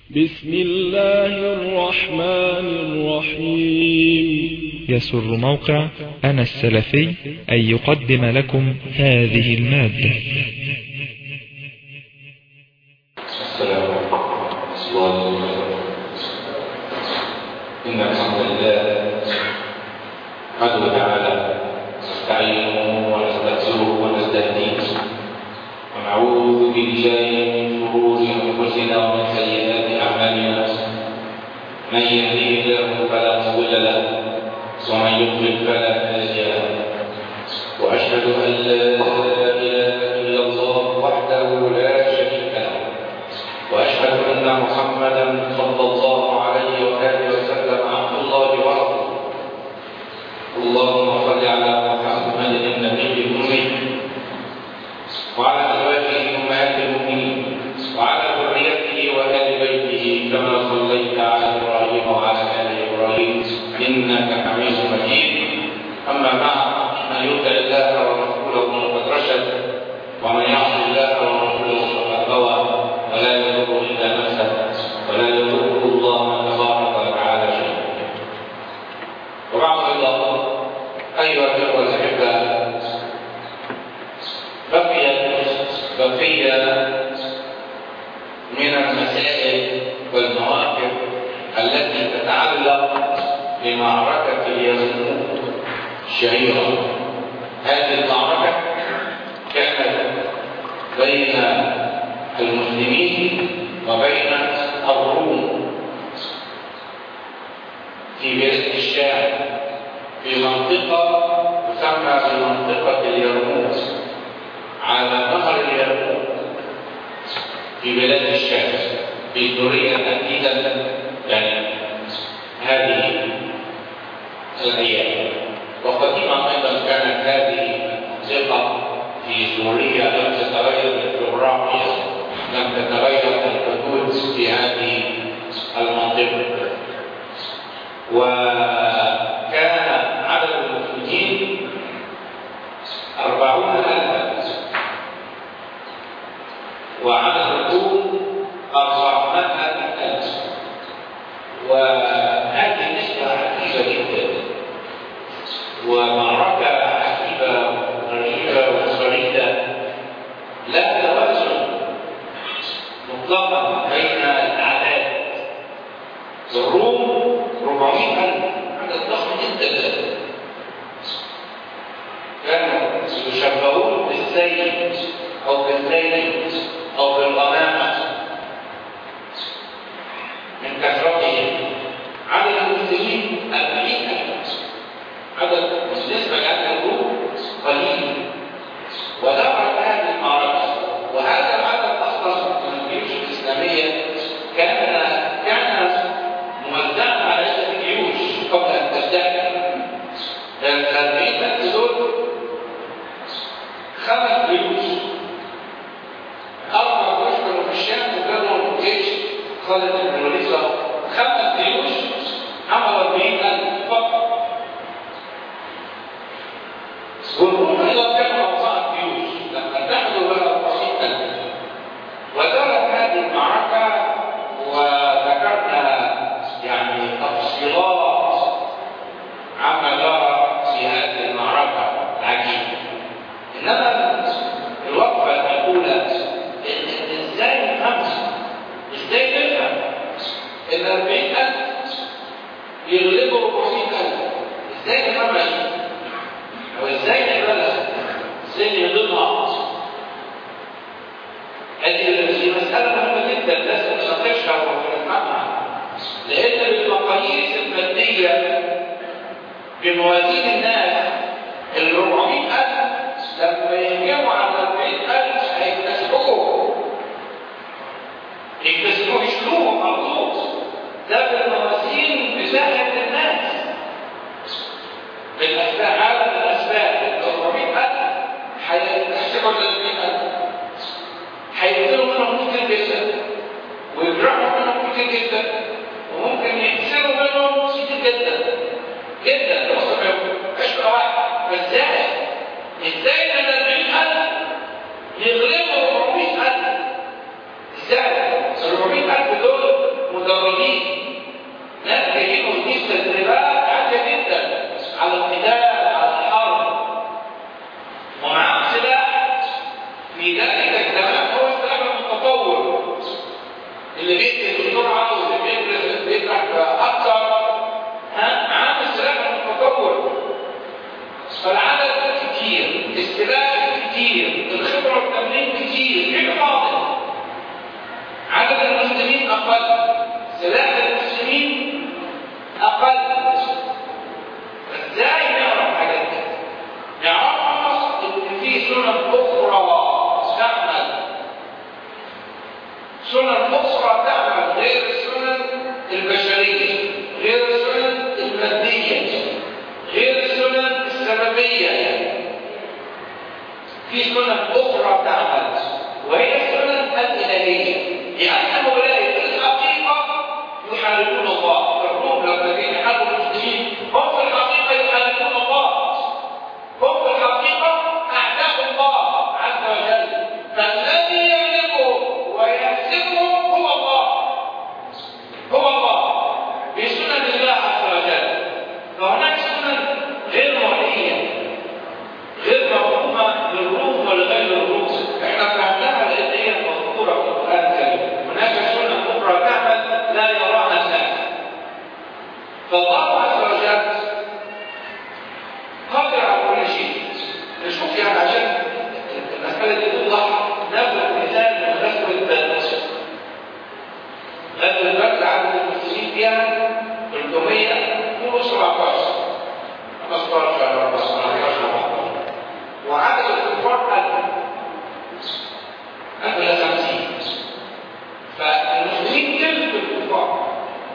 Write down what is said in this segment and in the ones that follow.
بسم الله الرحمن الرحيم يسر موقع أنا السلفي أن يقدم لكم هذه المادة السلام عليكم ورحمة الله وبركاته إن الحمد لله نحمده تعالى نستعينه ونستغفره ونستهديه ونعوذ بالله من شرور أنفسنا ومن سيئات أعمالنا من يهديه الله فلا مضل له ومن يضلل فلا هادي له وأشهد أن لا إله إلا الله وحده لا شريك له واشهد ان محمدا صلى الله عليه واله وسلم عبد الله ورسوله اللهم صل على محمد النبي الامي وعلى ازواجه امهات المؤمنين وعلى ذريته واهل بيته كما صليت على ابراهيم وعلى ال ابراهيم انك حميد مجيد اما بعد من يطع الله ورسوله فقد رشد ومن يعص الله ورسوله فقد غوى ولا يضر الا نفسه ولا يضر الله تبارك وتعالى شيئا وبعض الله ايها الاخوه الاحباء بقيت بقيه من المسائل والمواقف التي تتعلق بمعركه اليرموك الشهيره هذه المعركه كانت بين المسلمين وبين الروم في بلاد الشام في منطقة تسمى بمنطقة اليرموك على نهر اليرموك في بلاد الشام في سوريا تحديدا يعني هذه الأيام وقديما أيضا كانت هذه المنطقة في سوريا لم تتغير الجغرافيا لم تتغير الحدود في هذه المنطقة وكان عدد المسلمين أربعون ألفا وعدد الروم أربعمائة ألف وهذه نسبة عجيبة جدا ومعركة عجيبة غريبة وفريدة لا توازن مطلقا بين الاعداد الروم 400 ألف عدد ضخم جدا كانوا يشبهون بالسيل أو بالليل أو بالغمامة من كثرتهم عدد المسلمين 40 ألف عدد بالنسبة لأهل الروم قليل ودارت هذه المعركة وهذا العدد أصلا من الجيوش الإسلامية كان كان موزعا على عدة جيوش قبل أن تبدأ الأربعين ألف دول خمس جيوش أربع جيوش كانوا في الشام وكانوا جيش خالد بن الوليد خمس جيوش عملوا 40000 فقط والروم ايضا كانوا اوصاء الجيوش لما اتحدوا بقى 400000 ودارت هذه المعركه وذكرنا يعني تفصيلات عما جرى في هذه المعركه العجيبه انما الوقفه الاولى إن ازاي نفهم ازاي نفهم ان 40000 يغلبوا 400000 ازاي نفهمها او ازاي نعملها ازاي نهضمها هذه دي مسألة مهمة جدا لازم نناقشها ونفهمها لأن بالمقاييس المادية بموازين الناس ال 400000 لما يهجموا على 40000 هيكتسبوهم يكتسبوه يشتروهم مخصوص ده بالموازين بتاعت الناس بالأسباب عدد الأسباب 400000 هيحسبوا ال 40000 هيقتلوا منهم كتير جدا ويجرحوا منهم كتير جدا وممكن يكسروا منهم كتير جدا جدا وصل عشرة واحد فازاي؟ ازاي من ال 40000 يغلبوا 400000 ازاي؟ ال 400000 دول تدريبات عاليه جدا على القتال على الحرب ومعاه سلاح في ذلك الزمان هو السلاح المتطور اللي بيقتل بسرعه واللي بيجرح بيجرح اكثر ها معاه السلاح المتطور فالعدد كتير السلاح كتير الخبره والتمرين كتير في فاضل عدد المسلمين اقل سلاح المسلمين اقل ازاي نعرف حاجات دي؟ نعرف ان في سنن اخرى تعمل سنن اخرى تعمل غير السنن البشريه غير السنن الماديه غير السنن السببيه في سنن اخرى تعمل وهي السنن الالهيه لان هؤلاء في الحقيقه يحاربون الله الروم الذين حاربوا المسلمين هم في الحقيقه يحاربون الله هم في الحقيقه اعداء الله عز وجل فالذي يملكهم ويهزمهم هو الله هو الله بسنن الله عز وجل فهناك سنن غير مرئيه غير مفهومه للروم ولغير الروم احنا فهمناها لان هي مذكوره في القران الكريم هناك سنن اخرى تعمل لا يراها الناس فالله عز وجل قادر على كل شيء نشوف يعني عشان المساله دي توضح ناخد مثال من غزوه بدر غزوه بدر عدد المسلمين فيها 317 15 14 وعدد الكفار 1000 1000 الى 50 فالمسلمين تلك الكفار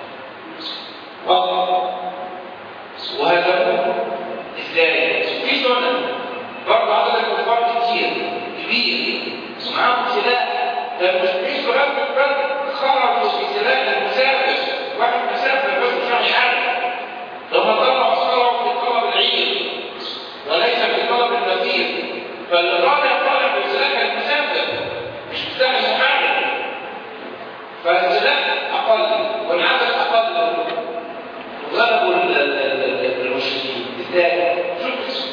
وهزموهم ازاي؟ في سنن برضه عدد الكفار كتير كبير ومعاهم سلاح ده المسلمين في غزوه بدر خرجوا بسلاح المسافر واحد مسافر بس مش راح يحارب لما طلعوا صاروا في طلب العير وليس في طلب المسير فالراجع طالع بسلاح المسافر مش بسلاح المحارب فالسلاح اقل والعدد اقل غلبوا المشركين ازاي؟ شوف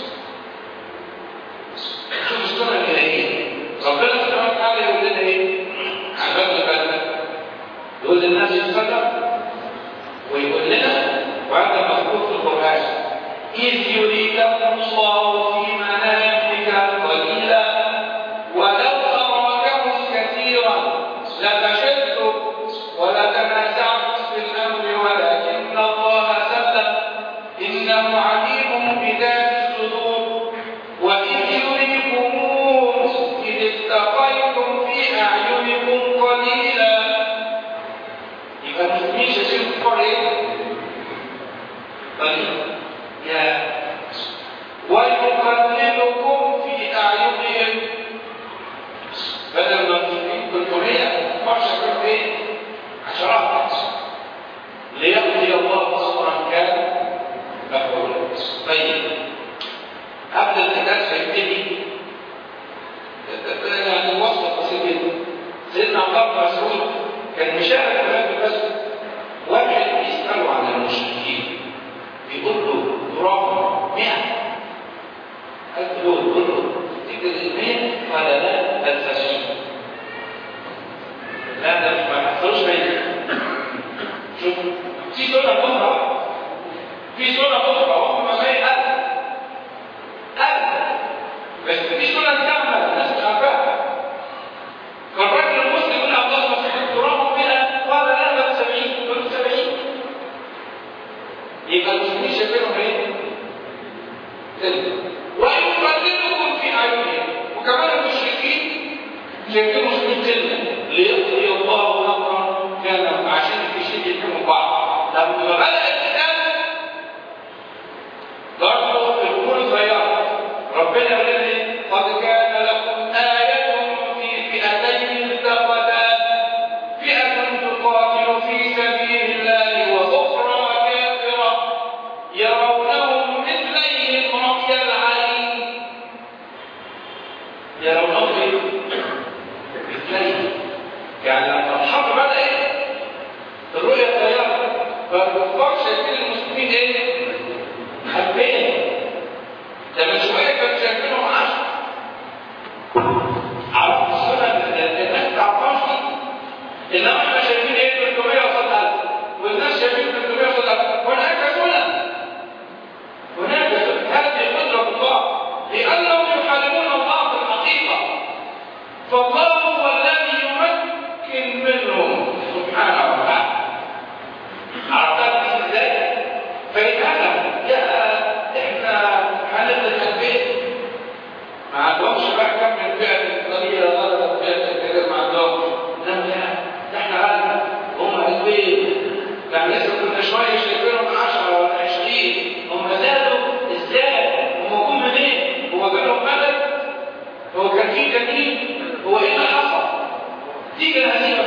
شوف السنه الالهيه ربنا سبحانه وتعالى يقول لنا ايه؟ عن باب البلد يقول للناس يتصدق ويقول لنا وهذا مذكور في القران إذ يريكهم الله في منامك قليلا ولو أراكهم كثيرا لفشلتم ولتنازعتم في الأمر ولكن الله سلم إنه عليم بذات الصدور وإذ يريكموه إذ التقيتم في أعينكم قليلا يبقى المسلمين شايفين الكفار إيه؟ قليلا يا ويقللكم في أعينهم بدل ما المسلمين 300 ما شكروا إيه؟ عشرات ليقضي الله امرا كان مفعولا طيب قبل القتال فيبتدي يعني وصف بسيط جدا سيدنا عبد الله بن مسعود كان مشارك في هذا الغزو واحد بيساله عن المشركين بيقول له تراب 100 قال له قول له تفتكر ال 100 قال لا بل 90 لا ده مش ما حصلوش بيننا شوف في سنة أخرى في سنة أخرى وهم مبايع ألف ألف بس في سنة تعمل الناس مش عارفاها فالراجل المسلم يقول عبد الله مسيح التراب بها قال لا بل 70 قلت 70 يبقى المسلمين شايفينهم ايه؟ ويقللكم في أعينهم وكمان المشركين شايفين المسلمين قلة ليقضي الله أمرا كان عشان في شيء يفهموا بعض لما بدأ القتال طيب يعني لسه كنا شويه شايفينهم 10 ولا 20 هم زادوا ازاي؟ هم جم منين؟ هو جالهم بلد؟ هو كان في جديد؟ هو ايه اللي حصل؟ تيجي الهزيمه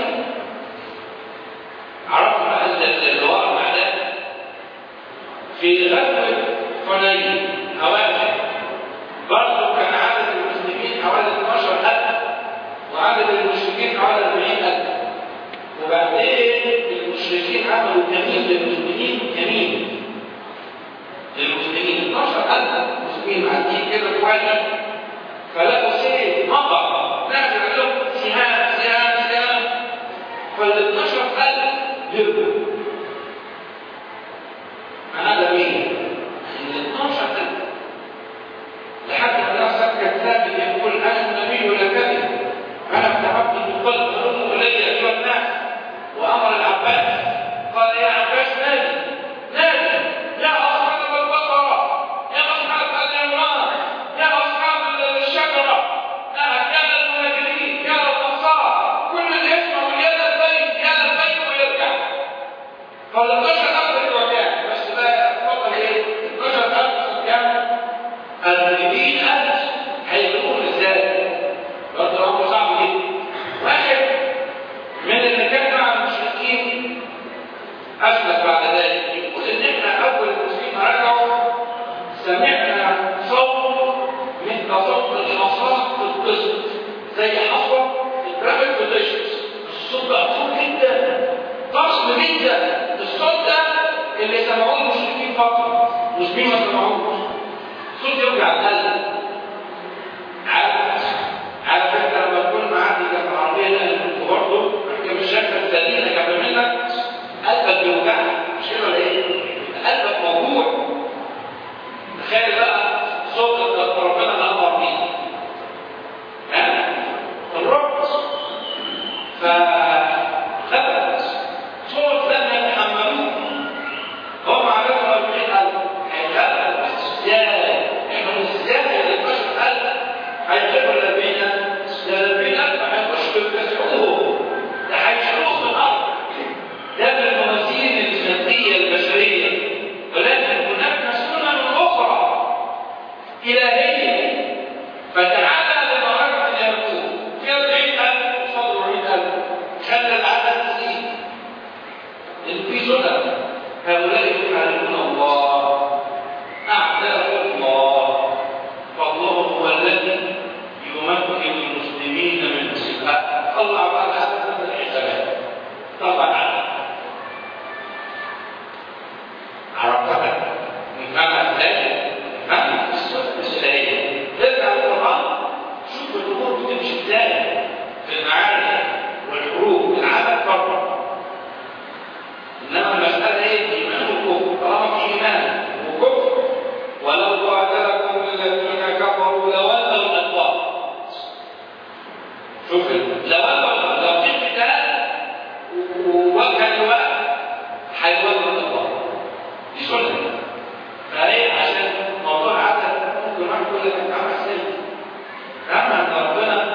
عرفنا ان اللواء معناه في غزوه حنين اواخر برضه كان عدد المسلمين حوالي 12000 وعدد المشركين حوالي 40000 وبعدين المشركين عملوا كمين للمسلمين كمين للمسلمين 12000 مسلمين معديين كده شويه فلقوا سيف مطر نازل عليهم سهام سهام سهام فال 12000 هربوا هذا مين؟ من 12000 لحد ما الناس كان ثابت يقول انا النبي ولا كذب انا ابتعبت بالقلب وامه الي ايها الناس وامر العباس قال يا عباس نادي نادي يا اصحاب البقره يا اصحاب الانوار يا اصحاب الشجره يا رجال المهاجرين يا الانصار كل اللي يسمع يا لبيك يا لبيك ويرجع فال 12000 رجع بس بقى اتفضل ايه 12000 كام المؤمنين أنت هيقولون ازاي؟ برضه أمر صعب جدا. واحد من اللي كان مع المشركين أثبت بعد ذلك يقول إن إحنا أول المسلمين رجعوا سمعنا صوت مثل صوت الحصاد في القسط زي حصوة اترمت في القشط الصوت ده أصول جدا ضخم جدا الصوت ده اللي سمعوه المشركين فقط المسلمين ما سمعوش صوت يوجع القلب عارف عارف انت لما تكون معدي جنب عربيه نقل برضه كان الشكل السليم جنب منك قلبك بيوجعك مش كده ولا ايه؟ قلبك موجوع تخيل بقى صوت ربنا اللي امر بيه ها؟ الرعب فخبت صوت لم يتحملوه هم عملوا 40000 هيخبط ازاي؟ احنا ازاي ال 12000 هيخبوا ال 40000 ده ال 40000 هيخشوا يكسروه ده هيشيلوه في الارض ده من الموازين الماديه البشريه ولكن هناك سنن اخرى الهيه فتعالى لمعركه اليرموك في 40000 قصاد 400000 خلى العدد يزيد لان في سنن هؤلاء يحاربون الله أعداء الله فالله هو الذي يمكن المسلمين من الصفات طلع بقى هذا من الحسابات طبعا عرفتها نفهمها ازاي؟ نفهمها ازاي؟ ترجع للقرآن شوف الأمور بتمشي ازاي في المعارك والحروب العالم فرق انما المساله ايه ايمان وكفر طالما في ايمان وكفر ولو قاتلكم الذين كفروا لولوا الادبار شوف لولوا لو في قتال ووجه اللواء هيولوا الادبار دي سنه فايه عشان موضوع عدد ممكن واحد يقول لك انت عمل سنه اما ان ربنا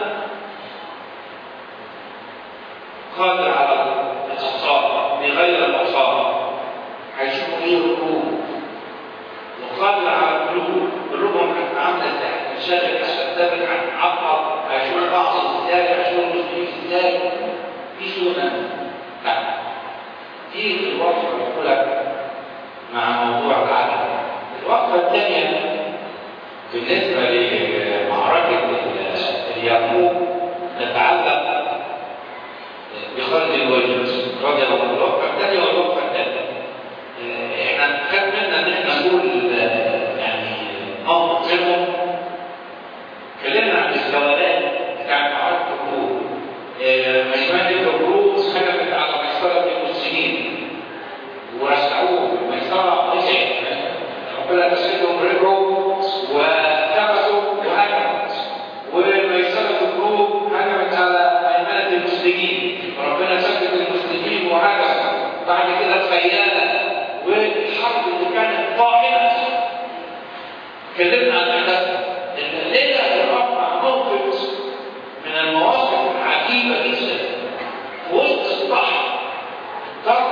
قادر على الابصار بغير الابصار هيشوفوا ايه القلوب وقادر على القلوب قلوبهم كانت عامله ازاي الشاغل اشتغل عن عقل هيشوف بعض ازاي هيشوف المسلمين ازاي في سنن لا دي الوقفه اللي بقول لك مع موضوع العدد الوقفه الثانيه بالنسبه لمعركه اليرموك نتعلق بخالد الوليد رضي الله عنه الوقفه الثانيه والوقفه الثالثه احنا خد منا ان احنا نقول يعني موقف منهم اتكلمنا عن الجولات بتاعت معركه الروم مجموعه الروم هجمت على ميسره المسلمين ورسعوه ميسره رجعت ربنا تسلمهم رجعوا وكبسوا وهجموا وميسره الروم هجمت على ايمنه المسلمين ربنا ثبت المسلمين وهجموا بعد كده خيانه والحرب اللي كانت طاحنه اتكلمنا عن احداثها الليله رفع موقف من المواقف العجيبه جدا في وسط البحر ضرب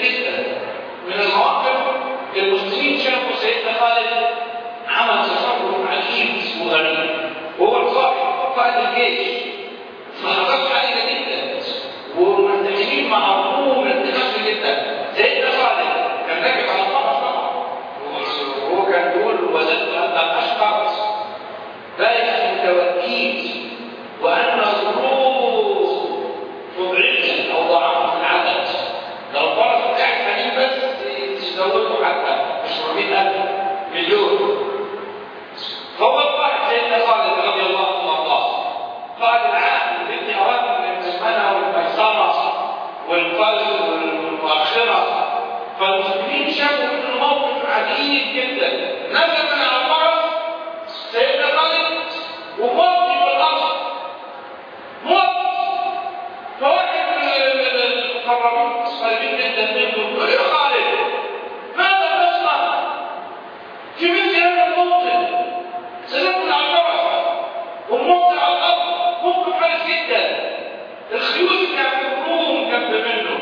جدا من المواقف المسلمين شافوا سيدنا خالد عمل تصرف عجيب وغريب وهو القائد قائد الجيش فحصلت علينا جدا ومرتبطين مع الروم ارتباط جدا سيدنا خالد كان راكب على الفرس طبعا وهو كان يقول وزدت ان اشقر بائس متوكيل وان الروم تضعفني او ضعف العدد لو الفرس بتاعك حديد بس تزوده حتى مش 400000 مليون فهو القائد سيدنا خالد رضي الله عنه وارضاه قائد العام بنت اوامر من المنى والميسره والقلب والمؤخره فالمسلمين شافوا منه موقف عجيب جدا نزل من على الفرس سيدنا خالد وموت في الارض موت فواحد من المقربين القريبين جدا منه يقول يا خالد ماذا تصنع في مثل هذا الموطن سلمنا على الفرس وموت على الارض موقف حرج جدا الخيول كان الروم جنب منه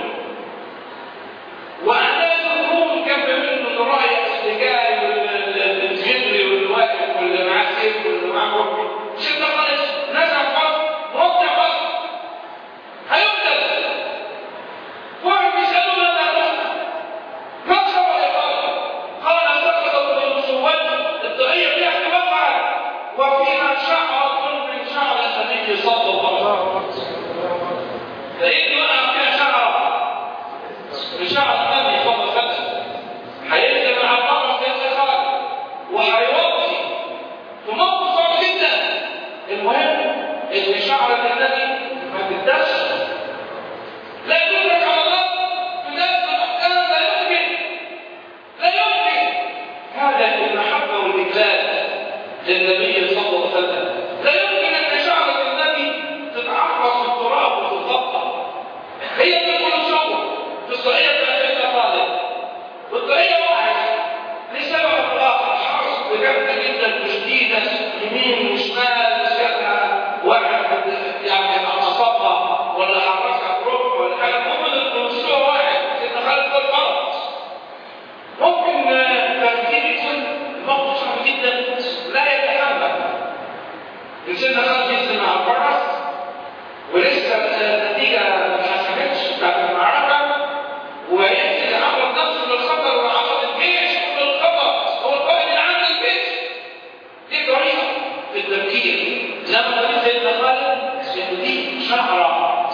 واعداد الروم جنب منه اللي رايح السجاي والجدري واللي واقف واللي معاه سيف واللي معاه ركن شفنا خالص نزل فرس موقع فرس هيقتل واحد بيسأله ماذا تصنع؟ ما صبر يا خالد قال سقط من سوته الطاقية فيها اختبار وفيها شعرة من شعر النبي صلى الله عليه وسلم لأن وقع فيها شعرة من شعر النبي صلى الله عليه وسلم هينزل مع الفرس يا خالد وهيوطي في موقف صعب جدا المهم ان شعر النبي ما تدش لا يدرك على الارض بنفس الاحكام لا يمكن لا يمكن هذا المحبه والاجلال للنبي صلى الله عليه وسلم لا يمكن ان شعره النبي تتعرض في التراب وفي الغطه هي تدخل الشعور في الصحيح بتاعتها خالد والطريقه وقعت لسبب اخر حرص بجد جدا وشديده يمين وشمال شافها واحد يعني قصفها ولا حركها بركب ولا حاجه المهم ان المشروع واحد ان خالد ده غلط ممكن تفكير يكون الموقف صعب جدا لا يتحمل سيدنا خالد ينزل مع الفرس ولسه النتيجه ما حسمتش بتاعت المعركه وينزل عرض نفسه للخطر وعرض الجيش للخطر هو القائد العام للجيش دي طريقه في التفكير لما تقول سيدنا خالد ان دي شعره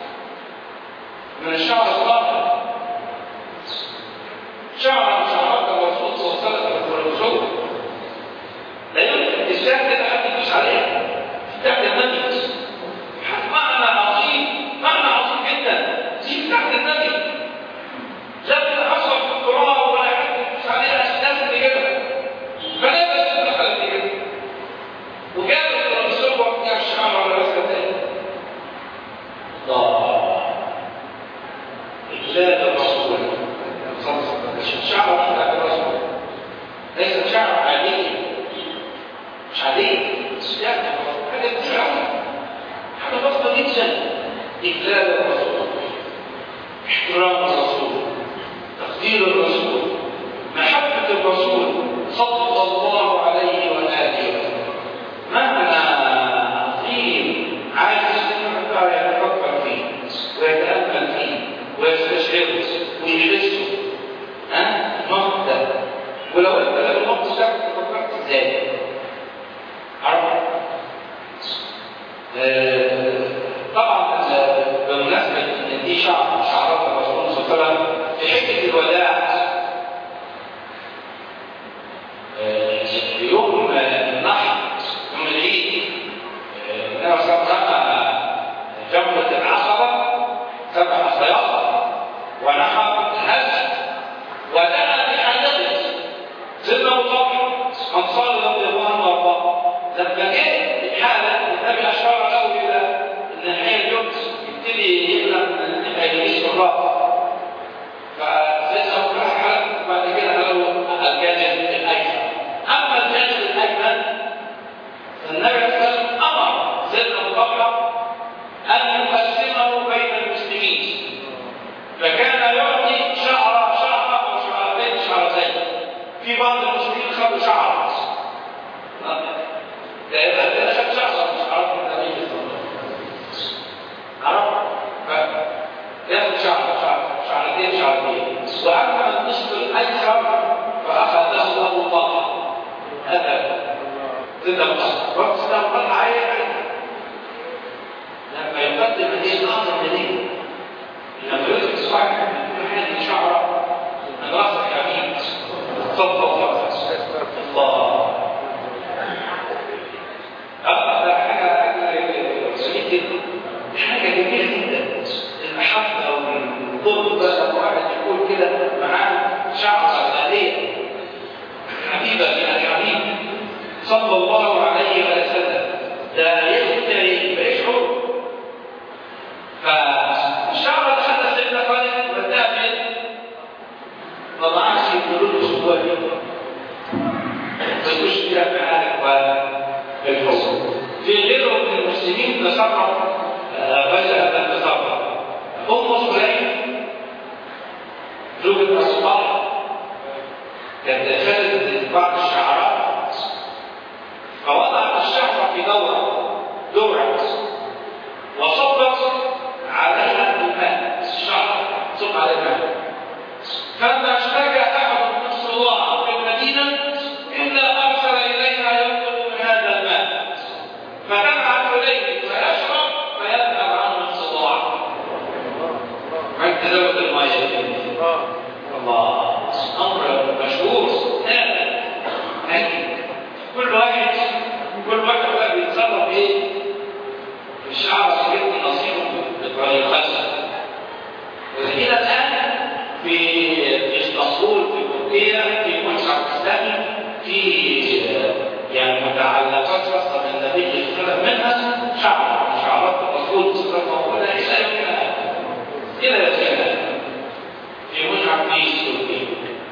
من الشعر الطاهر شعر من شعرات الرسول صلى الله عليه وسلم والرسول لا يمكن الاسلام كده حد يدوس عليها تحت النبي معنى عظيم معنى عظيم جدا دي تحت النبي لا تتحصل في التراب ولا حد يدوس عليها اسلام كده فلا بس دخلت كده وجابت الرسول وقت الشعر ولا بس تاني الله إجلال الرسول شعر بتاع الرسول ليس شعر عادي مش عادي يعني حاجة مش عادي حاجة بسيطة جدا إجلال الرسول احترام الرسول تقدير الرسول محبة الرسول صلى الله عليه وآله وسلم معنى عظيم عايز يستمع يتفكر فيه ويتأمل فيه ويستشعره ويحسه ها الموقف ده ولو انت لو الموقف ده فكرت ازاي؟ عرفت؟ آه، طبعا آه، بمناسبة ان دي شعر شعارات الرسول صلى الله عليه وسلم في حجة الوداع آه، في يوم النحر يوم العيد النبي صلى الله عليه وسلم جمرة العقبة سبع خياط ونحر الهدي ودعا بحاجته سيدنا ابو بكر انصار رضي الله عنه وارضاه لما جه الحاله النبي اشار له الى الناحيه اليمنى يبتدي يملى من الناحيه اليمين بالراس فسيدنا ابو بكر حل بعد كده قالوا الجانب الايمن اما الجانب الايمن فالنبي صلى الله عليه وسلم امر سيدنا ابو بكر ان يقسمه بين المسلمين فكان يعطي شعر وأما النصف الأيسر فأخذه أبو طلحة هذا زد القصر وقت سيدنا أبو طلحة أي حاجة لما يقدم هذه الأعظم هدية لما يدرك الصحيح من هذه شعرة من رأس الحبيب صلى الله عليه وسلم الله أكثر حاجة سعيد جدا حاجة جميلة جدا المحبة والقرب لما واحد يقول كده معاه شعرة غالية حبيبة من الحبيب صلى الله عليه وسلم ده يشتري ويشعر فالشعر دخل سيدنا خالد وداه فين؟ ما معاش يقولوا له شوية ما يكونش كده في حالك والحب في غيره من المسلمين تصرف غزا هذا التصرف ام سليم زوجة أصبح كانت أخذت بعض الشعرات فوضعت الشعر في دورة دورة وصبت عليها الماء الشعر صب على الماء فما اشتكى أحد من الصلاة في المدينة إلا أرسل إليها يطلب من هذا الماء فتبعث إليه فيشرب فيذهب عنه الصداع عند تزود المياه الله أمر مشهور نادر لكن كل واحد كل واحد بقى بيتصرف ايه؟ الشعب يجد نصيبه بطريقته والى الان في اسطنبول في تركيا في مشرق الاسلامي في يعني متعلقات خاصه بالنبي صلى الله عليه وسلم منها شعر شعرات الرسول صلى الله عليه وسلم الى يومنا الى يومنا في مشرق في تركيا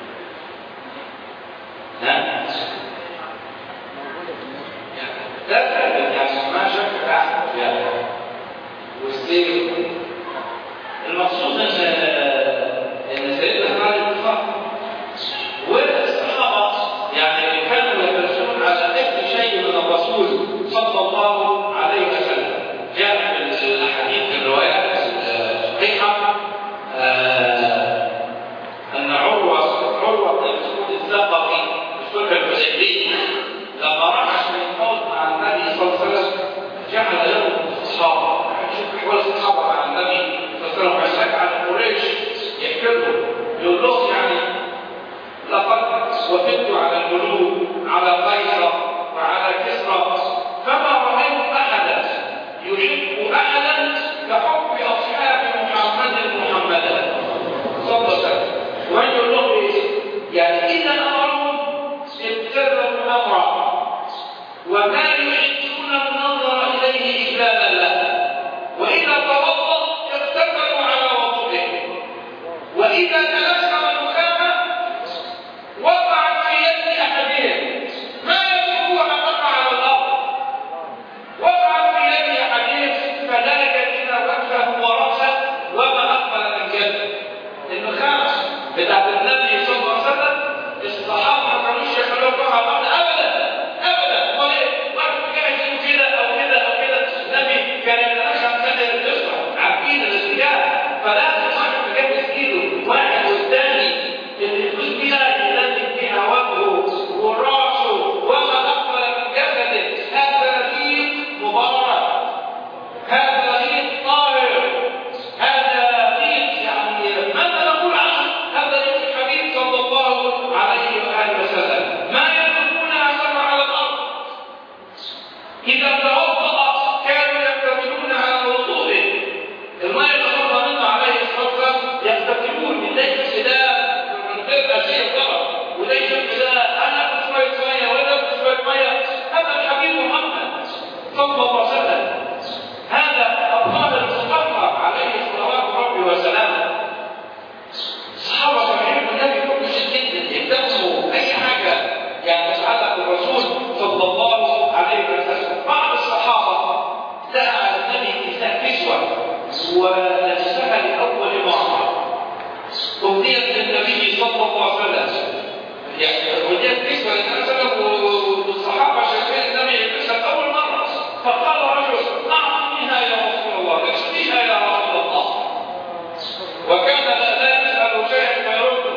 نعم لا يعني ما شك تحت فيها والسير المقصود ان ان سيدنا خالد فخر والصحابه يعني كانوا يدرسون على اي شيء من الرسول صلى الله عليه وسلم جاء في الاحاديث في الروايات الصحيحه ان عروه عروه بن مسعود الثقفي في صلح الحديبيه لما راح الشيطان مع النبي صلى الله عليه وسلم جعل يربط الصحابه شوف احوال الصحابه مع النبي صلى الله عليه وسلم ويسال عن قريش يحكي لهم يقول لهم يعني لقد وفدت على الملوك على قيصر وعلى كسرى فما رايت احدا يحب احدا كحب اصحاب محمد محمدا صلى الله عليه وسلم ويقول لهم ايه؟ يعني اذا امرهم ابتدأوا امرا وما يحسون النظر اليه اجلالا له واذا توضا يقتتلوا على وضوئه واذا تلسم الخامه وقعت في يد احدهم ما يدركوا ان تقع على الارض وقعت في يد احدهم فدلكت الى وجهه وراسه وما اقبل من جده النخامه بتاعت النبي صلى الله عليه وسلم الصحابه ما كانوش يخلوها تقع على الارض ابدا ابدا وليه؟ واحد كان يجيب كده او كده او كده النبي كان يتدخل كده الاسره عارفين الاتجاه فلازم واحد مجهز ايده واحد والثاني اللي يدوس بيها يلزم بيها وجهه وراسه وما اقبل من جسده هذا رهيب مبارك هذا رهيب طاهر هذا رهيب يعني ماذا نقول عنه هذا رهيب الحبيب صلى الله عليه واله وسلم ما يتركون اثر على الارض اذا توضا كانوا يعتمدون على وضوءه الماء يتوضا منه عليه الصلاه والسلام يستقيمون من ليس السلاح من غير اشياء ضرر وليس السلاح انا اخذ شويه ميه ولا اخذ شويه ميه هذا الحبيب محمد صلى الله عليه وسلم هذا الطاهر المطهر عليه صلوات ربي وسلامه الصحابه كانوا النبي كل شيء جدا يهتموا اي حاجه يعني تتعلق بالرسول صلى الله عليه وسلم بعض الصحابه لقى على النبي كتاب كسوه ولبسها لاول مره أهديت للنبي صلى الله عليه وسلم يعني أهديت كسوة للنبي صلى الله عليه وسلم والصحابة شايفين النبي يلبسها أول مرة فقال رجل أعطنيها يا رسول الله اكفيها يا رسول الله وكان لا يسأل شيئا فيرد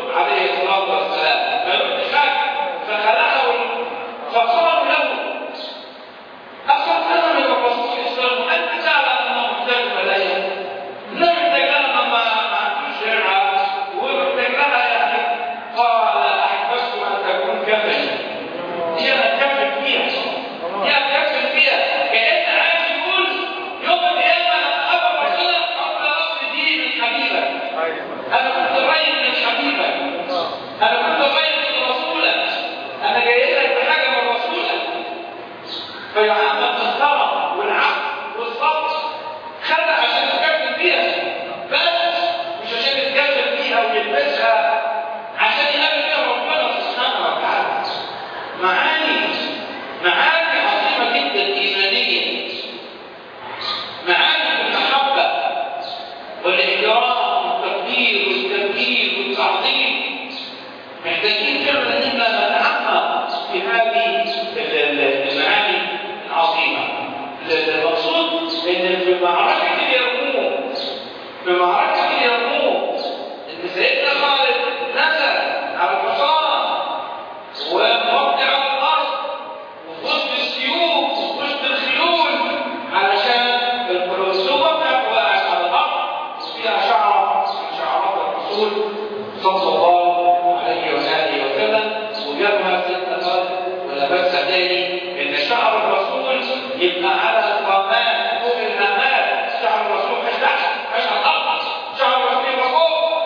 في معركة اليرموك إن سيدنا خالد نزل على الحصان وموقع على الأرض وفي وسط السيوف وفي وسط الخيول علشان القلوسوة وقعت على الأرض وفيها شعرة من شعرات الرسول صلى الله عليه وآله وسلم وجابها سيدنا خالد ولبسها تاني إن شعر الرسول يبقى على القامات فوق الهامات شعر الرسول مش تحت مش على الأرض شعر الرسول يبقى فوق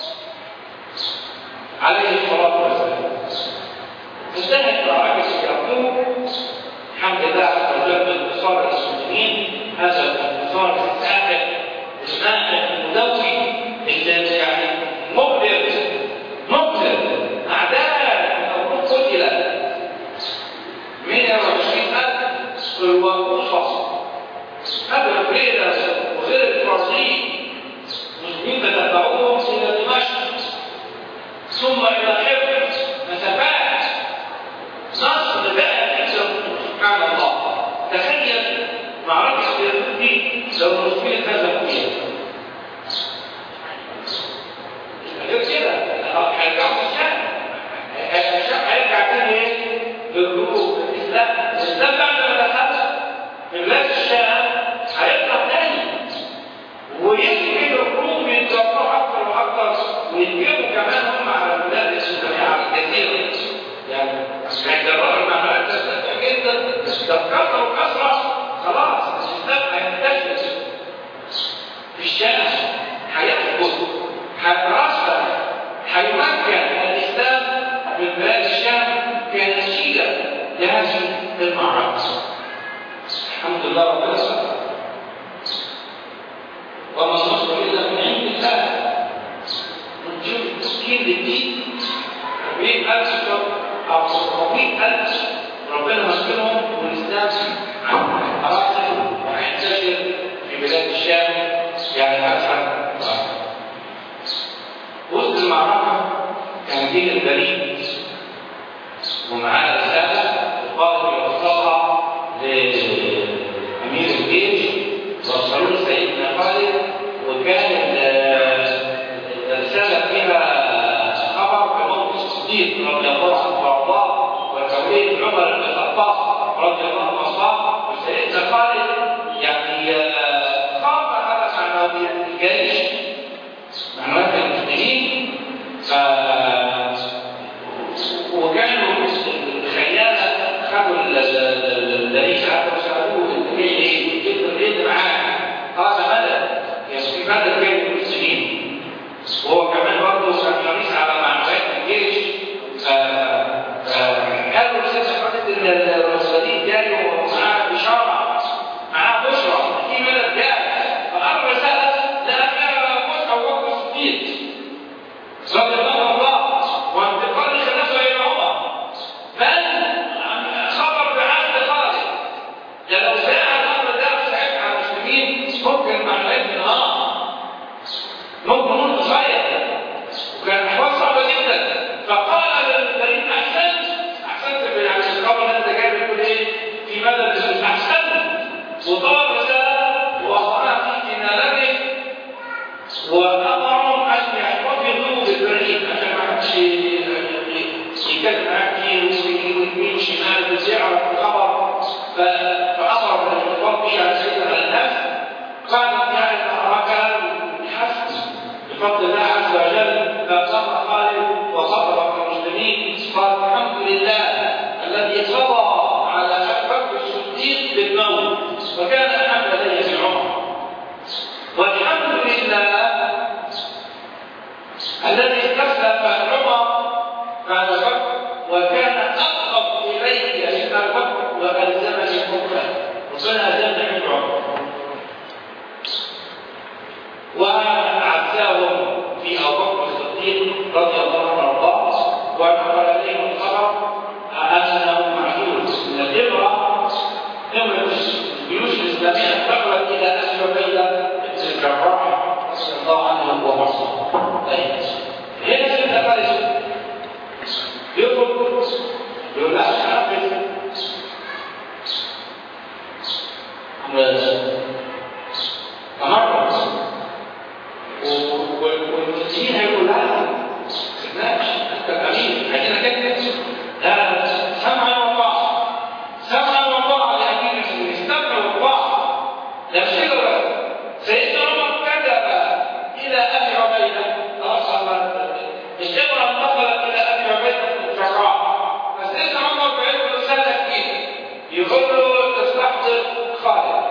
عليه الصلاة والسلام انتهت معركة اليرموك الحمد لله عز وجل بانتصار المسلمين هذا الانتصار الساحق المائع المدوي اللي يعني مبهر مبهر اعداء الموجود قتل 120000 في الوقوصة هذا غير وغير الفرنسيين المسلمين تتبعوهم الى دمشق ثم الى حفظ مسافات نصر بقى سبحان الله تخيل معركة اليرموك دي لو المسلمين هزموا فيها غير كده هيرجعوا في الشام الشام هيرجع تاني ايه؟ للجنوب الاسلام الاسلام بعد ما دخل في بلاد الشام هيطلع تاني ويمكن الروم يتجرأوا اكثر واكثر ويتجروا كمان هم على البلاد الاسلاميه على الجزيره يعني هيتجرأوا المعلومات جدا ده كثروا كثره خلاص الاسلام هينتشر في الشام هيثبت هيترسخ هيمكن الاسلام من بلاد الشام كنتيجه لهذه المعركه الحمد لله رب العالمين وما النصر الا من عند الله نجيب تسكين للدين 40000 او 700000 ربنا مسكنهم والاسلام راسخ وهينتشر في بلاد الشام يعني اكثر وسط المعركه كان جيل البريد ومعاه رساله وقال يوصلها لامير الجيش وصلوا لسيدنا خالد وكان الرساله فيها خبر بموت الصديق رضي الله عنه وارضاه وتوليه عمر بن الخطاب رضي الله عنه وارضاه وسيدنا خالد يعني خاف هذا معنويات الجيش معنويات المسلمين ف وكانوا الخيانه خدوا الرئيس عبد وسالوه انت جاي ليه؟ جبت الريد معاه قال مدد يعني في مدد جاي من المسلمين وهو كمان برضه كان حريص على معنويات الجيش قالوا لسيدنا خالد ان الرسولين جاي ومعاه بشاره معاه بشرى في مدد جاي فقال رساله لا فيها موسى وابو الصديق رضي الله عنه وانتقال الخلافه الى عمر بل خبر بعهد خالد يعني لو جاء الامر ده ساعتها على المسلمين ممكن معنويات انهار ممكن منذ صغير وكان احوال صعبه جدا فقال للبريد احسنت احسنت يعني الخبر اللي انت جاي بتقول ايه في مدى احسنت وطلب رساله واخبرها في كنانته وامرهم ان يحتفظوا بالبريد عشان ما حدش يتكلم معاه كتير ويمين شمال ويعرف الخبر فامر بالاحتفاظ به على سيدنا الناس كانت يعني المعركه بالحسب بفضل الله عز وجل فقام خالد وخطب المسلمين قال الحمد لله الذي قضى على ابي بكر الصديق بالموت وكان احب الي من عمر والحمد لله الذي استخلف عمر بعد بكر وكان اقرب اليك من ابي بكر والزمني حكمه ربنا الزمني حكم عمر وعزاهم في ابو بكر الصديق رضي الله عنه وارضاه ونقل اليهم الخبر انه معدود من الامره امره الجيوش الاسلاميه انتقلت الى اسر بيده بن الجراح رضي الله عنه وارضاه. طيب هنا سيدنا خالد يطلب يقول لا حافظ فمرة سيدنا عمر كتب الى ابي عبيده خلاص الامره انتقلت الى ابي عبيده بن الجراح فسيدنا عمر بعت له رساله جديده يقول له تستحضر خالد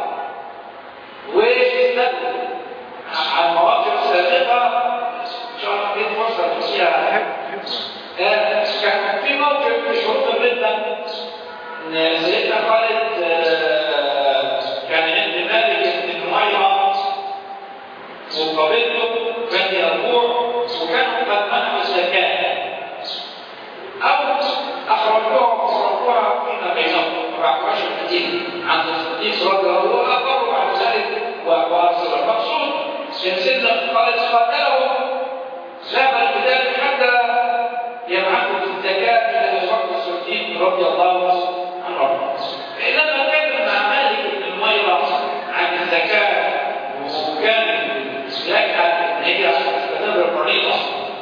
ويستدل على المواقف السابقه ان شاء الله في فرصه تمشيها كان في موقف في شروط الردة ان سيدنا خالد كان عند مالك بن نميرة وقابلته بني ربوع وكانوا قد منعوا الزكاة أو أخرجوها وصرفوها فيما بينهم ما بعرفوش المدينة عند الصديق رضي الله عنه أقروا بعد ذلك وأرسل المقصود إن سيدنا خالد قاتله ذهب بذلك حتى يبعثه الزكاة إلى أبي بكر الصديق رضي الله عنه فإنما كان مع مالك بن نميرة عن الزكاة وكان يجعل إن هي تستمر الفريضة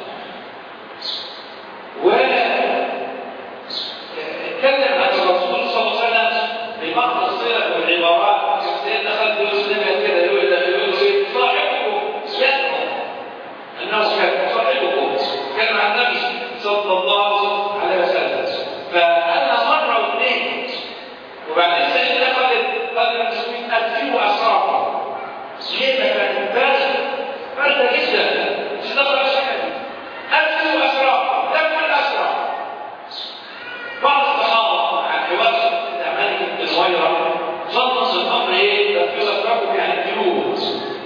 واتكلم عن الرسول صلى الله عليه وسلم ببعض الصيغ والعبارات سيدنا خالد بن مسلم كده يقول يقول صاحبكم يأمر أنه كان صاحبكم كان مع النبي صلى الله عليه وسلم فأنا مرة واثنين وبعدين سيدنا خالد قال المسلمين أدفئوا أسرارهم ليه ما كان بارد بارد جدا مش دبر شكل أدفئوا أسرارهم دفع الأسرار بعض الصحابة عن حوار سيدنا مالك بن الويرة ظن الأمر إيه تدفئوا أسرارهم يعني الجنود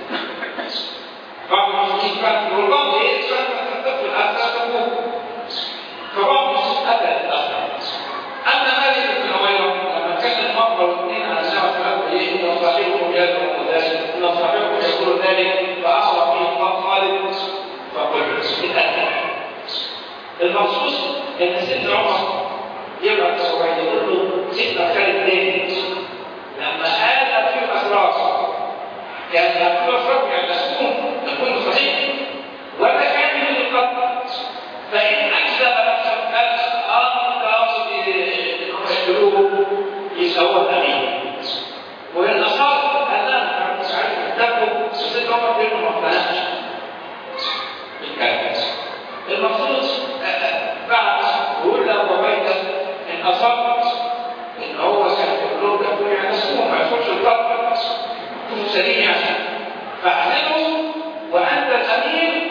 بعض المسلمين كانوا يقولون إيه كانت تدفئ الأسرار فبعض المسلمين أتى الأسرار أما مالك بن الويرة لما كان المرة والاثنين على ساعة الأمر إيه إن صاحبكم يدعو ذلك إن صاحبكم يقول ذلك فأعرف فيه خالد فقلت الأهل المخصوص ان سيدنا عمر يبعث الصباح يقول له سيدنا خالد ليه؟ لما قال في اسرار يعني في اسرار يعني تكون تكون صحيح ولا كان من القتل فان اكذب نفسه قال اه انت اقصد يقتلوه يسوى الامين وان اصاب قال لا انا مش عارف اهدافه سيدنا عمر بيقول ما اقتنعش بالكلام المقصود بعد يقول له وبيت ان اصاب ان هو كان يقول له ده يعني اسمه ما يدخلش القبر يكون سليم يعني فاعلمه وانت الامير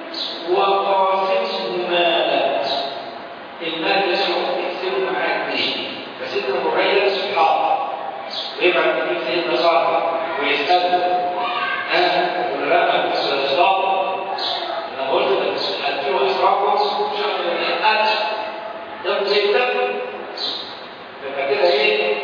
وقاسمه مالك المال يسمع تكسبه معاك به فسيدنا هريره سبحانه ويبعت به سيدنا صالح ويساله ها يقول لا الصلاه انا قلت لك هديله اسراركم شهر من الأجر ده بيكتب يبقى كده ايه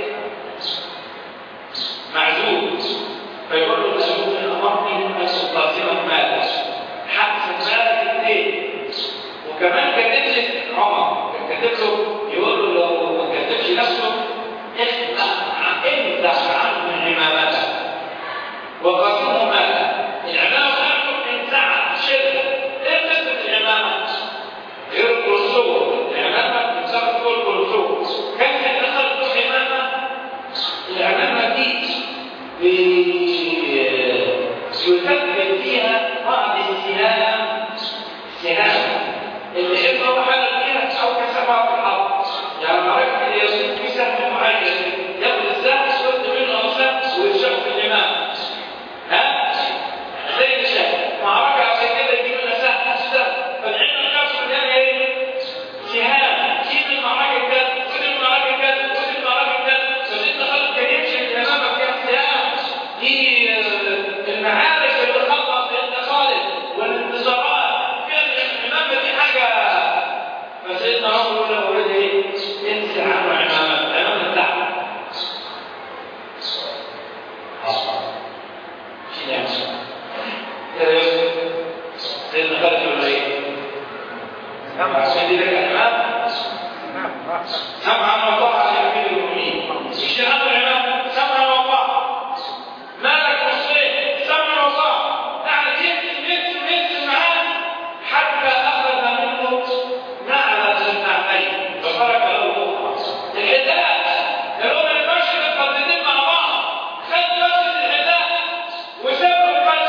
معزول فيقول له مسؤول من امرني ان استقاسمك مالك حبس مالك اثنين وكمان كاتب لي عمر كاتب له يقول له لو ما كتبش نفسه اخلع امدح عنه عمامتك وقاسمه مالك العمامه بتاعته انزعت شده ايه قصه العمامه؟ غير الكرسور العمامه بتسمى فوق الكرسور كان احنا خدت عمامه العمامه دي يثبت فيها بعض السهام سهام اللي انت هو حاجه فيها او كسبها في الارض يعني عرفت ان يصير في سهم معين ياخد السهم يسد منه اوسام ويتشاف في الامام ها زي الشاه معركه عشان كده يجيب لنا سهم سهم فالعلم بتاعته مليانه ايه؟ سهام جيب المعركه كذا خد المعركه كذا خد المعركه كذا فسيدنا خالد كان يمشي الامامه فيها سهام دي المعارك اللي خلص سيدنا خالد والانتصارات فيها الامامه دي حاجه فسيدنا عمر يقول له ولد ايه؟ انزع عنه عمامه عمامه بتاعته سيدنا خالد يقول ايه؟ عشان دي لك الامام سمعا وطاعة لأمير المؤمنين اشتغلوا الإمام سمعا وطاعة مالك نصفين سمعا وطاعة قاعد يكتب يكتب يكتب معاه حتى أخذ منه نعلة النعلين وترك له أخرى الحذاء قالوا ما ينفعش متقدمين مع بعض خد بس الحذاء وساب الفرق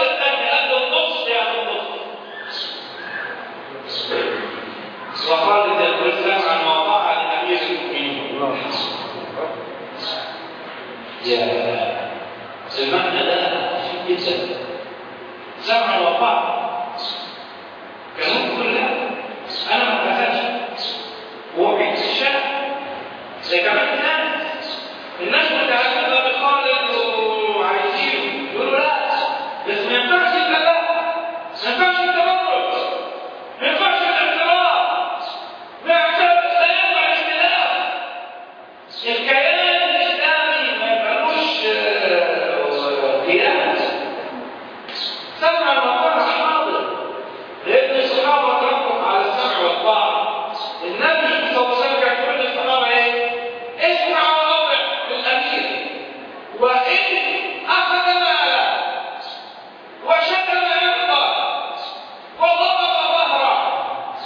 سمعا وطاعة كان ممكن يقول لا أنا ما اتخذش وهو بيحس الشك زي كمان الناس الناس متعلقة بخالد وعايزين يقولوا لا بس ما ينفعش الكلام ما ينفعش التمرد ما ينفعش الاعتراض ما يعترض لا ينفع الاختلاف الكيان الاسلامي ما يبقالوش آه، قياس سمع وطاعة حاضر لأن الصحابة تربوا على السمع والطاعة النبي صلى الله عليه وسلم كان يقول للصحابة إيه؟ اسمع وأطع للأمير وإن أخذ مالا وشتم عرضه وضرب ظهره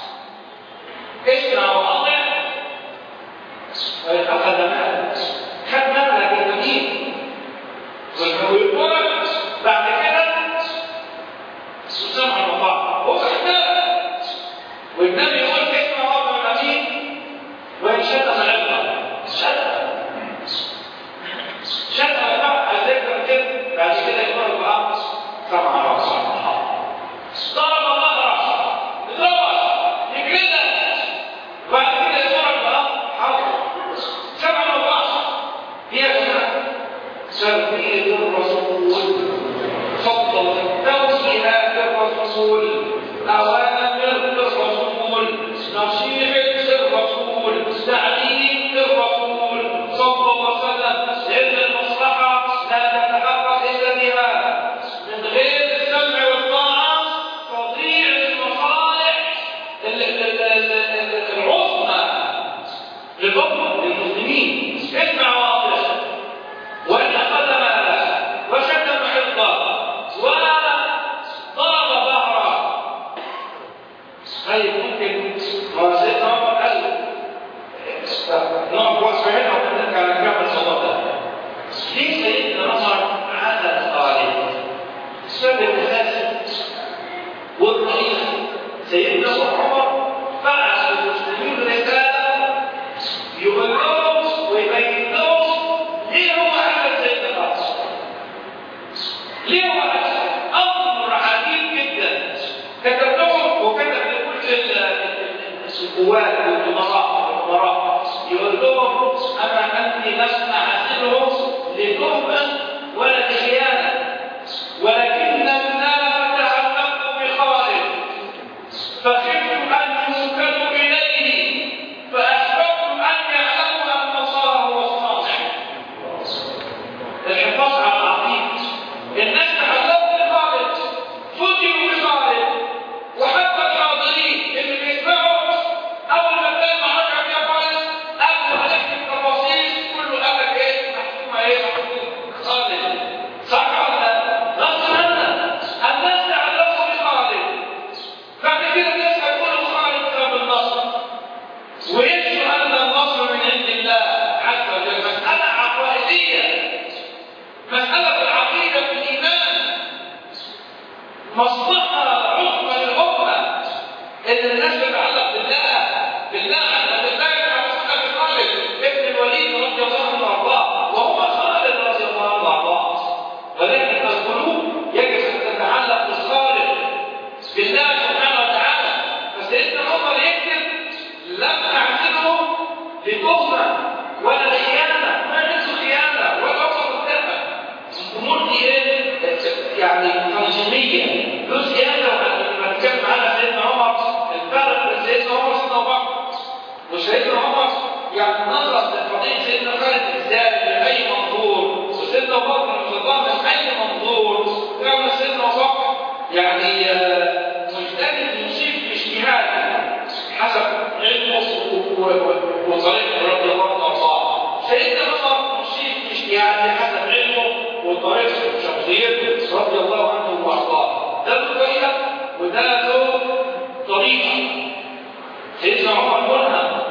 اسمع وأطع وإن أخذ مالا خد مالا بالأمير ويقول بعد كده وسمع وطاعة وفحنا والنبي يقول اسمع رب الأمين وإن شتم عرضه شتم شتم بقى ذكر كده بعد كده يقول بقى سمع وطاعة ضرب ظهره ضرب يجلدك بعد كده يقول بقى حرب سمع وطاعة هي يا جماعة تربية الرسول فضل توجيهات الرسول أوامر الرسول نصيحة الرسول تعليم الرسول صلى الله عليه وسلم لأن المصلحة لا تتحقق إلا بها من غير السمع والطاعة تضيع المصالح ال- ال- ال- ال- العظمى للأمة للمسلمين اسمع واطلع وإن أخذ مالا وشتم عرضه وضرب ظهره طيب ممكن ما سيدنا عمر قال نقف وصف هنا ونرجع نكمل الموضوع ده ليه سيدنا عمر عاد خالد السبب الأساسي والرئيس سيدنا عمر بعث المسلمين رسالة يقول لهم ويبين لهم ليه هو أحمد سيدنا خالد ليه هو أمر عجيب جدا كتب لهم وكتب لكل ال- القوات والأمراء والأمراء يقول لهم أنا أني لست أعزلهم لتهمة ولا لخيانة ولكن الناس تعلقوا بخالد فخفت أن يوكلوا إليه فأحببت أن يعلموا أن الله هو الصالح الحفاظ على العقيد الناس تعلقوا بخالد فتنوا بخالد وحتى الحاضرين اللي بيسمعوا اول ما تلاقي معركه يا خالد قبل عليك التفاصيل كله قال لك ايه محكومه ايه محكومه خالد صح ولا لا؟ غصب عنك الناس تعلقوا بخالد بعد كده الناس هيقولوا خالد سبب النصر وينسوا ان النصر من عند الله عز وجل مساله عقائديه مسألة العقيدة في الإيمان مصلحة عظمى للأمة إن الناس تتعلق بالله بالله أن بالله على مسألة خالد ابن الوليد رضي الله عنه وأرضاه وهو خالد رضي الله عنه وأرضاه ولكن القلوب يجب أن تتعلق بالخالق بالله سبحانه وتعالى فسيدنا عمر يكتب لم أعزله لتهمة ولا خيانة ما نفسه خيانة ولا أمر متهمة الأمور دي إيه؟ يعني تنظيمية له زيادة لما نتكلم عنها سيدنا عمر الفرق بين سيدنا عمر وسيدنا أبو بكر وسيدنا عمر يعني نظر لقضية سيدنا خالد بالذات من أي منظور وسيدنا أبو بكر رضي من أي منظور كان سيدنا أبو بكر يعني آه، مجتهد يصيب باجتهاد حسب علمه و- و- وطريقه رضي الله عنه وارضاه سيدنا عمر يصيب باجتهاد حسب علمه وطريقه شخصيته رضي الله عنه وارضاه ده له طريقه وده له طريقه سيدنا عمر ملهم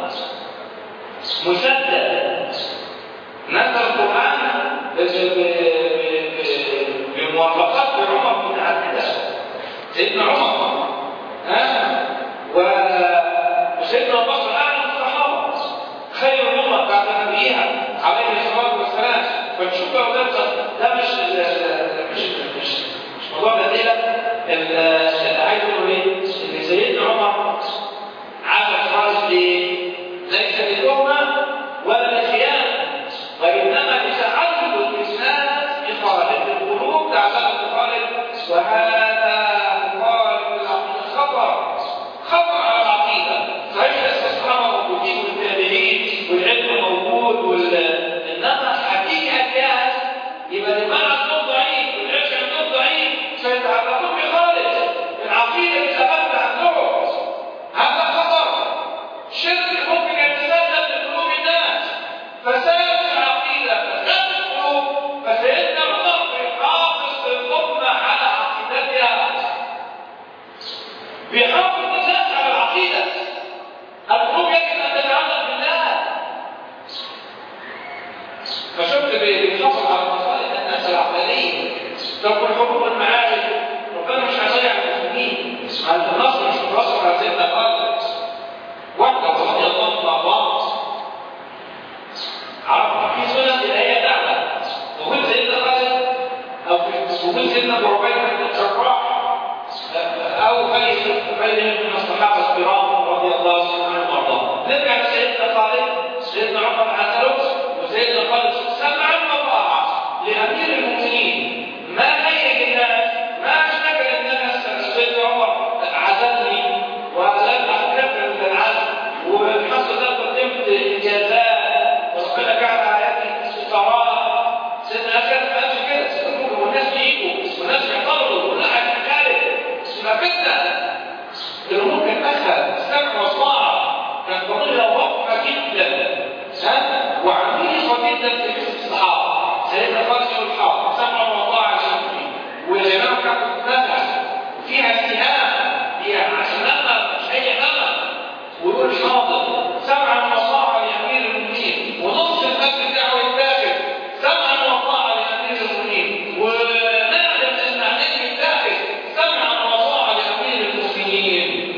مسدد نزل القرآن ب- ب- ب- ب- بموافقات لعمر متعددة سيدنا عمر ها و- وسيدنا أبو بكر أعلم الصحابة خير الأمة بعد نبيها عليه الصلاة والسلام فتشوف يا أولاد ده مش مش مش مش موضوع لدينا اللي عايز اقول ايه؟ ان سيدنا عمر عمل خالص ليه؟ ليس للامه ولا للخيانه وانما لتعلم الانسان بخالق القلوب تعلم الخالق وهذا مخالف العقيده خطر خطر على العقيده صحيح الصحابه موجودين والتابعين والعلم موجود وال انما حقيقه كان يبقى المعنى عندهم ضعيف والعلم عندهم ضعيف فيتعلقون بخالق العقيده اتخذت عندهم هذا خطر شرك ممكن يتسلل لقلوب الناس فساد العقيده فساد القلوب فسيدنا عمر بيحافظ الامه على عقيدتها بيحافظ الناس على العقيده القلوب يجب ان تتعلق بالله فشفت بيحافظ على مصالح الناس العقلانيه طب الحروب والمعارك ربنا مش هيضيع المسلمين ما انت النصر مش متوصل على سيدنا خالد واحده رضي الله مع بعض عرف في سنه الايه دعوه وجود سيدنا خالد او في وجود سيدنا ابو عبيده بن الجراح او غير غير من الصحابه الكرام رضي الله عنهم وارضاهم نرجع لسيدنا خالد سيدنا عمر عزله وسيدنا خالد سمعا وطاعه لامير المؤمنين ما هيج الناس ما اشتكى الناس سيدنا عمر عزلني ولم اخبرك من العزل وبحمد الله قدمت انجازات وربنا جعل حياتي استقرار سيدنا اخر ما قالش كده سيدنا والناس يجوا والناس يعترضوا والناس هتتخالف اسمها فتنه الامور كانت اسهل السمع والطاعه كانت قضيه واضحه جدا ها وعميقه جدا في الصحابه سيدنا خالد بن الحق سمع وطاعه للمؤمنين والامام كانت تتنفع وفيها استهانه هي عشان لما مش اي لما ويقول حاضر سمعا وطاعه لامير المؤمنين ونص المسجد بتاعه يتاخد سمعا وطاعه لامير المؤمنين ونعلم ان عليك يتاخد سمعا وطاعه لامير المؤمنين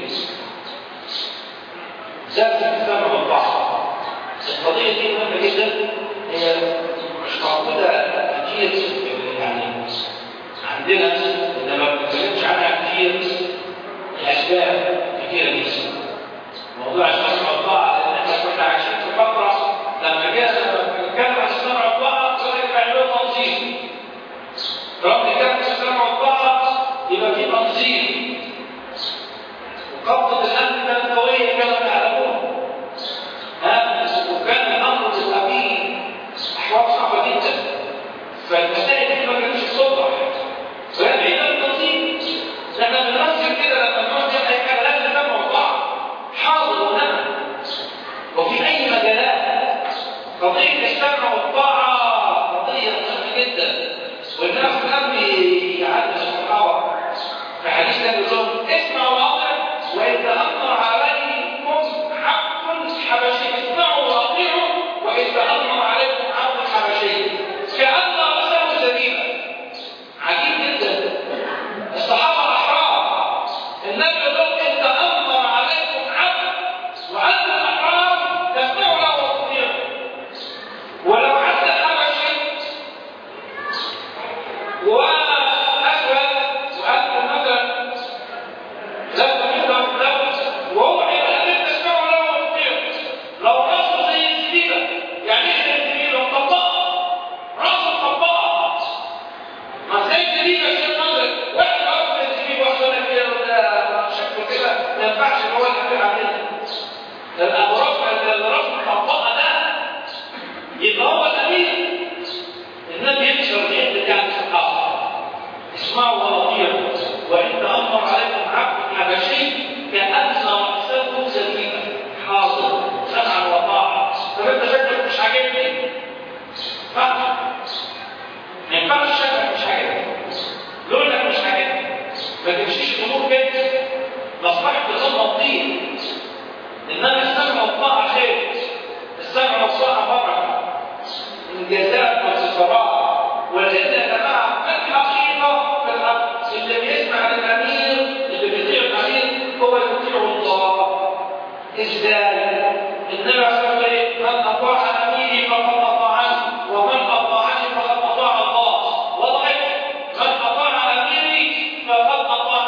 ذات السمع والطاعه القضيه دي مهمه جدا هي مش موجوده كتير يعني عندنا انما ما بنتكلمش عنها كتير لاسباب كتيره جدا موضوع السمع والطاعه لان احنا كنا عايشين في فتره لما جاء كان عن السمع والطاعه كانوا يعملوا تنظيم رغم كان السمع والطاعه يبقى في تنظيم وقبضه الامن كانت قويه كما تعلمون ها وكان الامر للامين احوال صعبه جدا فالمسائل دي ما كانتش تصلح وهي بعيده عن التنظيم احنا بنمثل كده لما نقعد نعمل اي حاجه لازم نفهم موضوع حاضر ونعم وفي اي مجالات قضيه السمع والطاعه قضيه مهمه جدا والناس كان بيعلم الصحابه في حديث النبي صلى الله عليه وسلم اسمعوا واطيعوا وان تامر عليكم عبد حبشي اسمعوا واطيعوا وان تامر عليكم عبد حبشي كان راسه زبيبا عجيب جدا الصحابه احرار النبي يقول ان تامر عليكم عبد وانتم احرار تسمعوا له وتطيعوا ولو عدى حبشي وأسود وأنتم مثلا لم تكن لو وهو عباد أن تسمعوا له وتطيعوا لو راسه زي الزبيبة يعني ايه زي الزبيبة مطبقة راسه مطبقة ما زي الزبيبة شيء نظري واحد راسه زي الزبيبة واحد يقول لك كده وده شكله كده ما ينفعش ان هو يعمل عليه لأن أبو راسه اللي راسه مطبقة ده يبقى هو الأمير النبي يكسر اليد بتاع الصحابه اسمعوا واطيعوا وان تامر عليكم عبد حبشي كان راسه زبيبا حاضر سمعا وطاعه طب انت شكلك مش عاجبني فاهم ما ينفعش شكلك مش عاجبني لونك مش عاجبني ما تمشيش الامور كده مصلحه نظام الدين انما السمع والطاعه خير السمع والطاعه بركه انجازات وانتصارات ولان يا جماعه في الحقيقه في الحق اللي بيسمع للامير اللي بيطيع الامير هو يطيع الله ازاي؟ النبي صلى الله عليه وسلم من اطاع اميري فقد اطاعني ومن اطاعني فقد اطاع الله وضعت من اطاع اميري فقد اطاع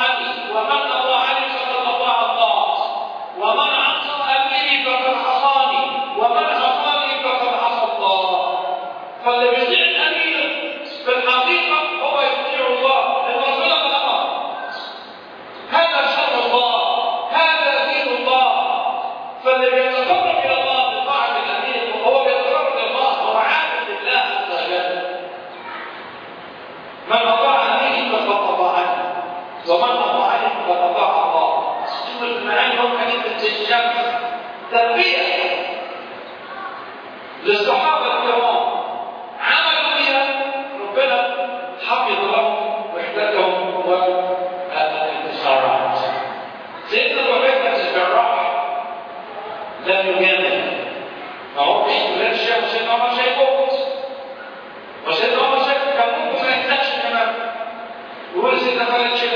ومن أطاعني فقد أطاع الله شوف المعاني هم كلمة الشمس تربية للصحابة الكرام عملوا بها ربنا حفظ لهم واحتاجهم والانتصارات سيدنا وبيت الجراح لم يجامل ما هو مش ولاد الشيخ وسيدنا عمر شايفه وسيدنا عمر شايف كان ممكن ما يحتاجش كمان يقول سيدنا خالد شيخ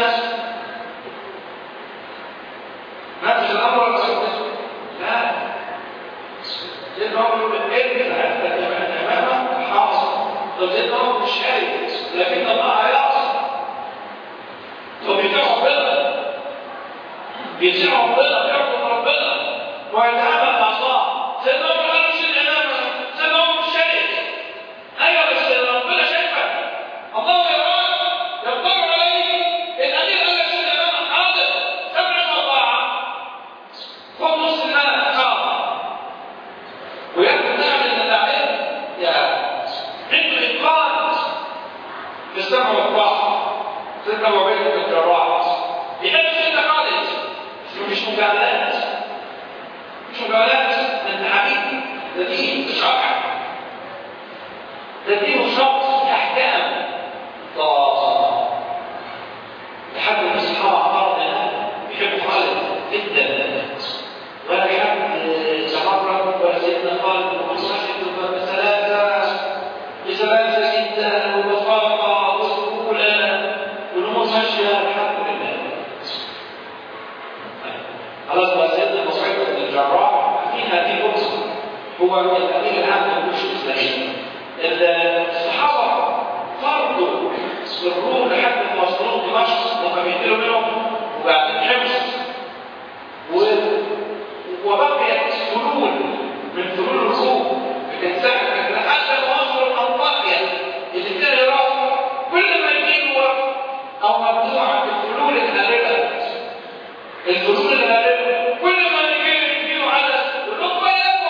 نفس الامر ولا لا سيدنا عمر يقول ارجع حتى تبقى امامك حاصل طب سيدنا عمر مش شايف لكن الله يعصي فبيطيع ربنا بيطيع ربنا بيعبد ربنا ويتعامل مع الله سيدنا عمر قال مش الامامه سيدنا عمر مش شايف ايوه بس ربنا شايفك الله يراك يطلع عليك الامير قال لك شيل امامك حاضر سمع وطاعه خذ نص المال حاضر ويكفي نعمل ان الداعيه يا عنده اتقان في السمع والطاعه سيدنا عبيد بن الجراح يحب سيدنا خالد مش مجاملات مش مجاملات انت حبيبي ده دين شرع ده دين شرط احكام الله لحد من الصحابه فرض يحب خالد جدا ولا يحب تحرك ولا سيدنا خالد ومسجد بثلاثه بثلاثه جدا وبساطه وسهوله والامور ماشيه الحمد لله خلاص بقى سيدنا مسعود بن الجراح فيها في فرصه هو الامير العام للجيوش الاسلاميه الصحابه فرضوا الروم لحد ما وصلوا دمشق وهم بينزلوا منهم وبعدين حمص وبقيت فلول من فلول الروم كانت ساعه لحد ما وصلوا انطاكيا اللي فيها العراق كل ما يجيبوا او ممنوعه الفلول الهاربه الفلول الهاربه كل ما يجيبوا عدد يقول لهم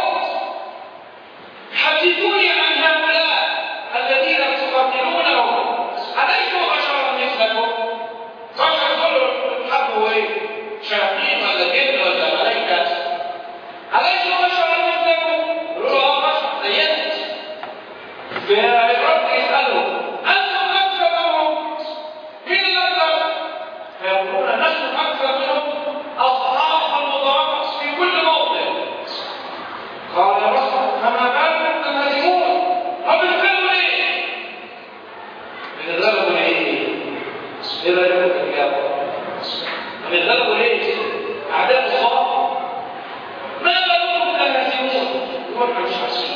حدثوني عن هؤلاء الذين تقاتلونهم أليسوا بشرا مثلكم؟ بشر دول حبوا ايه؟ شياطين ولا جن ولا ملائكة؟ أليسوا بشرا مثلكم؟ يقولوا اه بشر زينا فالرب يسأله أنتم أكثر منهم؟ مين الأكثر؟ فيقولون نحن أكثر منهم أصحاب المضاعفة في كل موضع قال يا رب فما بالكم تنهزمون طب بتتكلموا ليه؟ بتتغلبوا ليه؟ ايه رايكم في الاجابه؟ بتتغلبوا ليه؟ اعداء الله ما بالكم تنهزمون؟ يقول احنا مش عارفين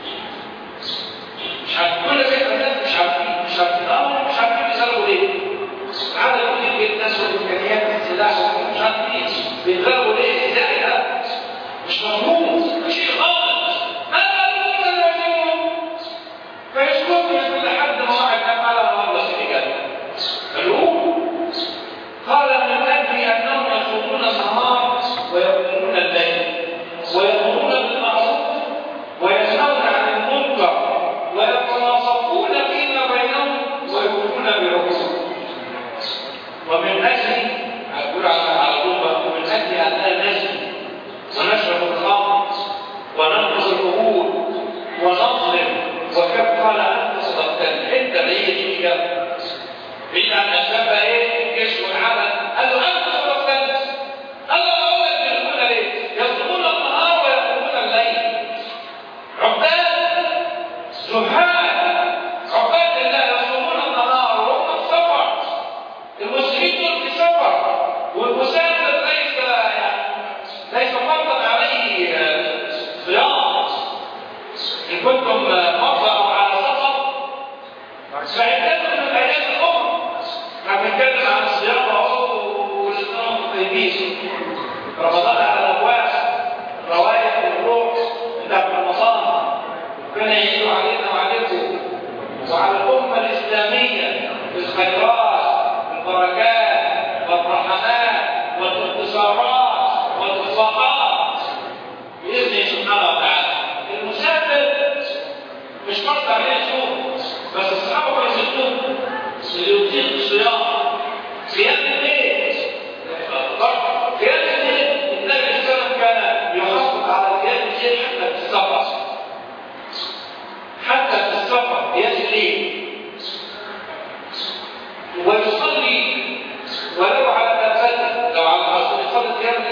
مش عارفين كل فكره الناس مش عارفين مش عارفين اه مش عارفين بيتغلبوا ليه؟ عدد كتير جدا الناس والامكانيات السلاح مش عارفين بيتغلبوا ليه؟ ازاي ده؟ مش مضمون شيء غلط ماذا يكون الذين فيسكتوا يقول لحد ما واحد قال على الله في كده الأم قال من أجل أنهم يصومون النهار ويقومون الليل ويأمرون بالمعروف وينهون عن المنكر ويتناصفون فيما بينهم ويوفون بعهود ومن أجل أقول على طول ومن أجل أن لا نجد ونشرب الخمر وننقص الأمور ونظلم وكم قال أنت صدقتني أنت اللي هي دي الإجابة بعيد عن الأسباب إيه الجيش والعمل قال له أنت صدقتني قال له أقول لك بيقولون ليه يصومون النهار ويقومون الليل عباد زهاد عباد الله يصومون النهار وهم في سفر المسلمين دول في سفر والمسافر ليس يعني ليس فرضا عليه صيام ان كنتم مرضى او على سفر فعدة من الايام الاخرى احنا بنتكلم عن الصيام اهو والاسلام الطيبين رمضان على الابواب الروائح والروح بتاعت رمضان ربنا يعينوا علينا وعليكم وعلى الامه الاسلاميه بالخيرات بالبركات والرحمات والانتصارات والوفاقات باذن سبحانه وتعالى المسافر مش فرض عليه الصوم بس الصحابه كانوا يصوموا اللي يطيق الصيام صيام الليل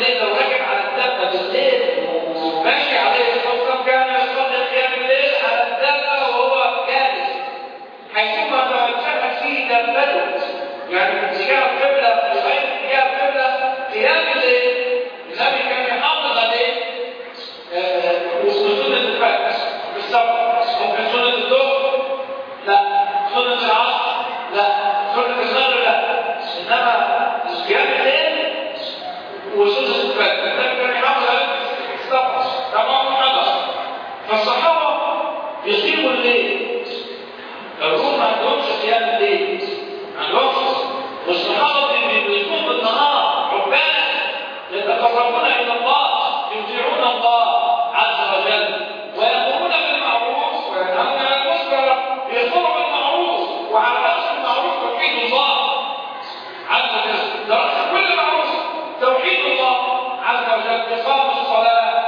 الليل لو راكب على الدابه بالليل وماشي عليه الصلاه كان يصلي قيام الليل على الدابه وهو جالس حيثما توجهت فيه دابته يعني من اتجاه القبله لغير اتجاه القبله قيام الليل النبي كان يحافظ عليه وسنه الفجر بالسبب ممكن سنه الظهر لا سنه العصر لا سنه الظهر لا انما قيام الليل وسنه الفجر النبي كان يحافظ عليه بالسبب تمام حدث فالصحابه يقيموا الليل الروم ما عندهمش قيام الليل ما عندهمش والصحابه بيصوموا بالنهار عباد يتقربون الى الله يطيعون الله عز وجل ويامرون بالمعروف وينهون عن المنكر يامرون بالمعروف وعلى راس المعروف توحيد الله عز وجل ده راس كل معروف توحيد الله عز وجل اقام الصلاه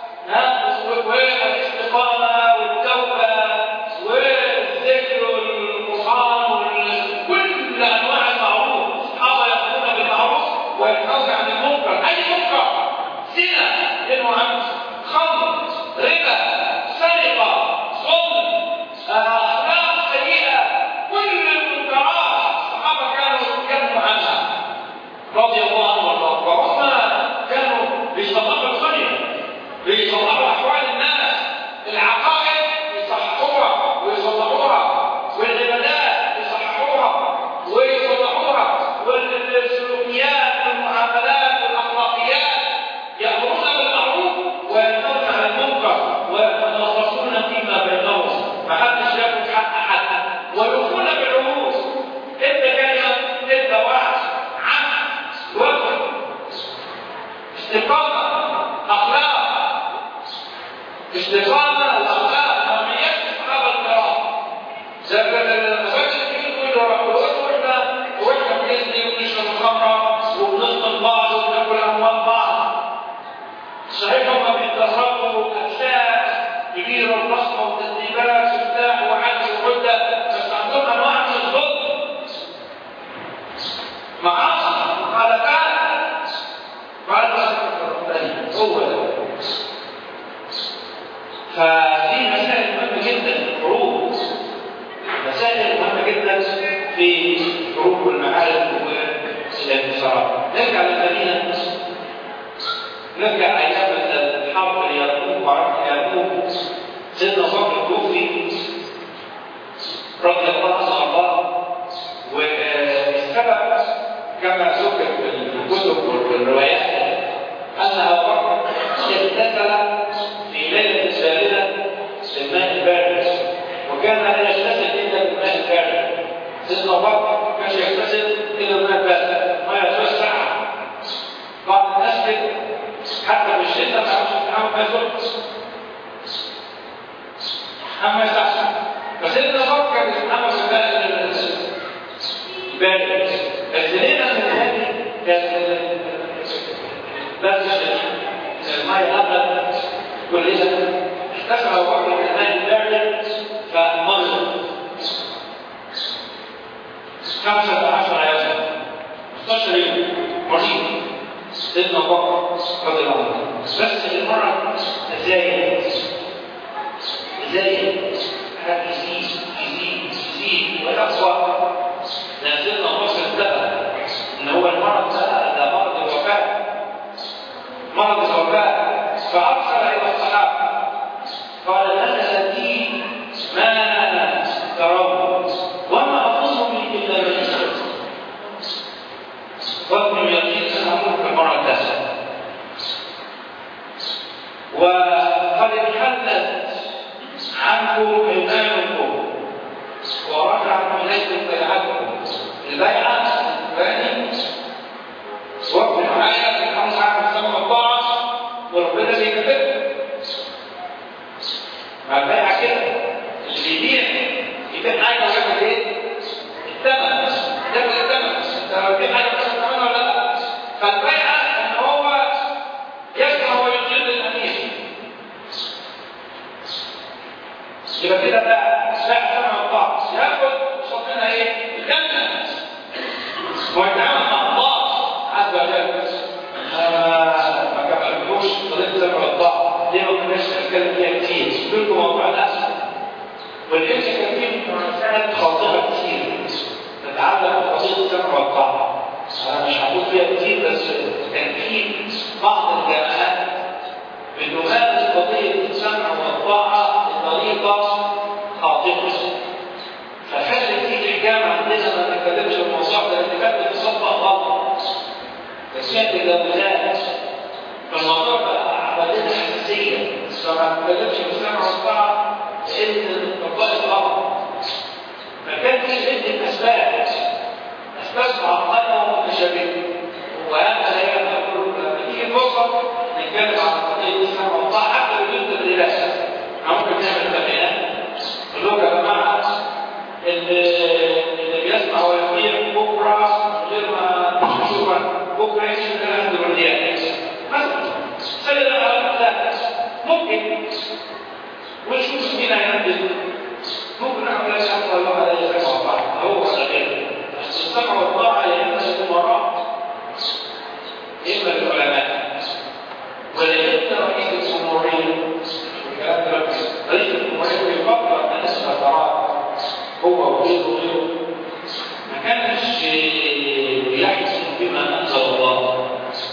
والاستقامه والتوبه والذكر والقران وكل انواع المعروف الصحابه يامرون بالمعروف وينهون عن المنكر اي منكر زنا ينهوا عنه خمر ربا سرقه ظلم اخلاق سيئه كل المنكرات الصحابه كانوا يتكلموا عنها رضي الله عنهم وارضاهم وهم كانوا بيصلحوا الدنيا بيصلحوا احوال الناس العقائد يصححوها ويصلحوها والعبادات يصححوها ويصلحوها والسلوكيات والمعاملات والاخلاقيات يامرون بالمعروف وينهون عن المنكر ويتناقصون فيما بينهم ما حدش ياخد حق احد ويوفون بالعهود انت كلمه انت واحد عهد وفد استقامه اخلاق استقامه الاخلاق نوعيات الصحابه الكرام زي ما الرجل يقول له ربنا واحنا واحنا بنزني وبنشرب الخمره وبنظلم بعض وبناكل اموال بعض صحيح هم بيتدربوا اجساد كبيره وضخمه وتدريبات وبتاع وعدل وعده بس عندهم انواع من الظلم معاصي مخالفات بعد ما هو ده فدي مسائل مهمه جدا في الحروب مسائل مهمه جدا في الحروب والمعارك والانتصارات نرجع للمدينه نرجع ايام الحرب اليرموك وعرف اليرموك سيدنا صقر الكوفي رضي الله عنه الله والسبب كما ذكر في الكتب والروايات ان ابو بكر اغتسل في ليله بارده الماء البارد وكان لا يغتسل الا بالماء البارد سيدنا ابو بكر كان يغتسل الا بالماء البارد ما يتوسع بعض الناس كده حتى في الشتاء ما يعرفش يتعامل ما يزورش اما يستحسن فسيدنا ابو بكر كان يتعامل بالماء البارد بس ليه من هذه كانت بس الماء ابرد كلنا احتفل ابو بكر بالماء البارد فمرض 15 يوم 16 يوم مريض سيدنا ابو بكر رضي الله عنه بس المرض ازاي ازاي حد يزيد يزيد يزيد ويقوى لان سيدنا ابو بكر انتبه ان هو المرض ده ده مرض الوفاه مرض الوفاه فارسل الى الصحابه قال هذا دين ما ترون وما اظن الا بالاسلام وابن يقين سنموت بالمرة التاسعة وقد انحلت عنكم ايمانكم ورفعت اليكم بيعتكم البيعة الثاني وقت معايا الحمد لله السمع والطاعة وربنا بيكتب مع البيعة كده اللي يبيع يبيع حاجة وياخد ايه؟ الثمن ياخد الثمن انت لو في حاجة بتاخد الثمن ولا لا؟ فالبيعة ان هو يكره ويقل الامير يبقى كده بقى ساعة سمع والطاعة ياخد صفنا ايه؟ الجنة ويتعامل مع الله عز وجل آه ولذلك كان في مناسبات خاطئه كتير نتعلم قضيه السمع والطاعه انا مش هقول فيها كتير بس كان في بعض الجامعات بتمارس قضيه السمع والطاعه بطريقه خاطئه فخلت في احكام عندنا ما نتكلمش في الموضوع ده لان كانت بتصدق غلط بس كانت تجاوزات فالموضوع بقى عملنا حساسيه فما نتكلمش في السمع والطاعه لان الطبقات غلط فكان في عده اسباب اسباب معقده ومتشابهه وهذا لا يقول لما تيجي فرصه نتكلم عن قضيه السمع والطاعه حتى بدون تدريبات ممكن نعمل تمرينات نقول يا جماعه اللي بيسمع ويطيع بكره من غير ما نشوفه بكره يكشف لنا الدرجات مثلا سلم لا ممكن ونشوف مين هينزل ممكن نعمل ايش حتى الله على يسمع والطاعه هو ولا غيره السمع والطاعه يا اما للامراء يا اما للعلماء ولكن رئيس الجمهوريه والكلام ده رئيس الجمهوريه بيفكر ان الناس فترات هو وغيره وغيره ما كانش يحكم بما انزل الله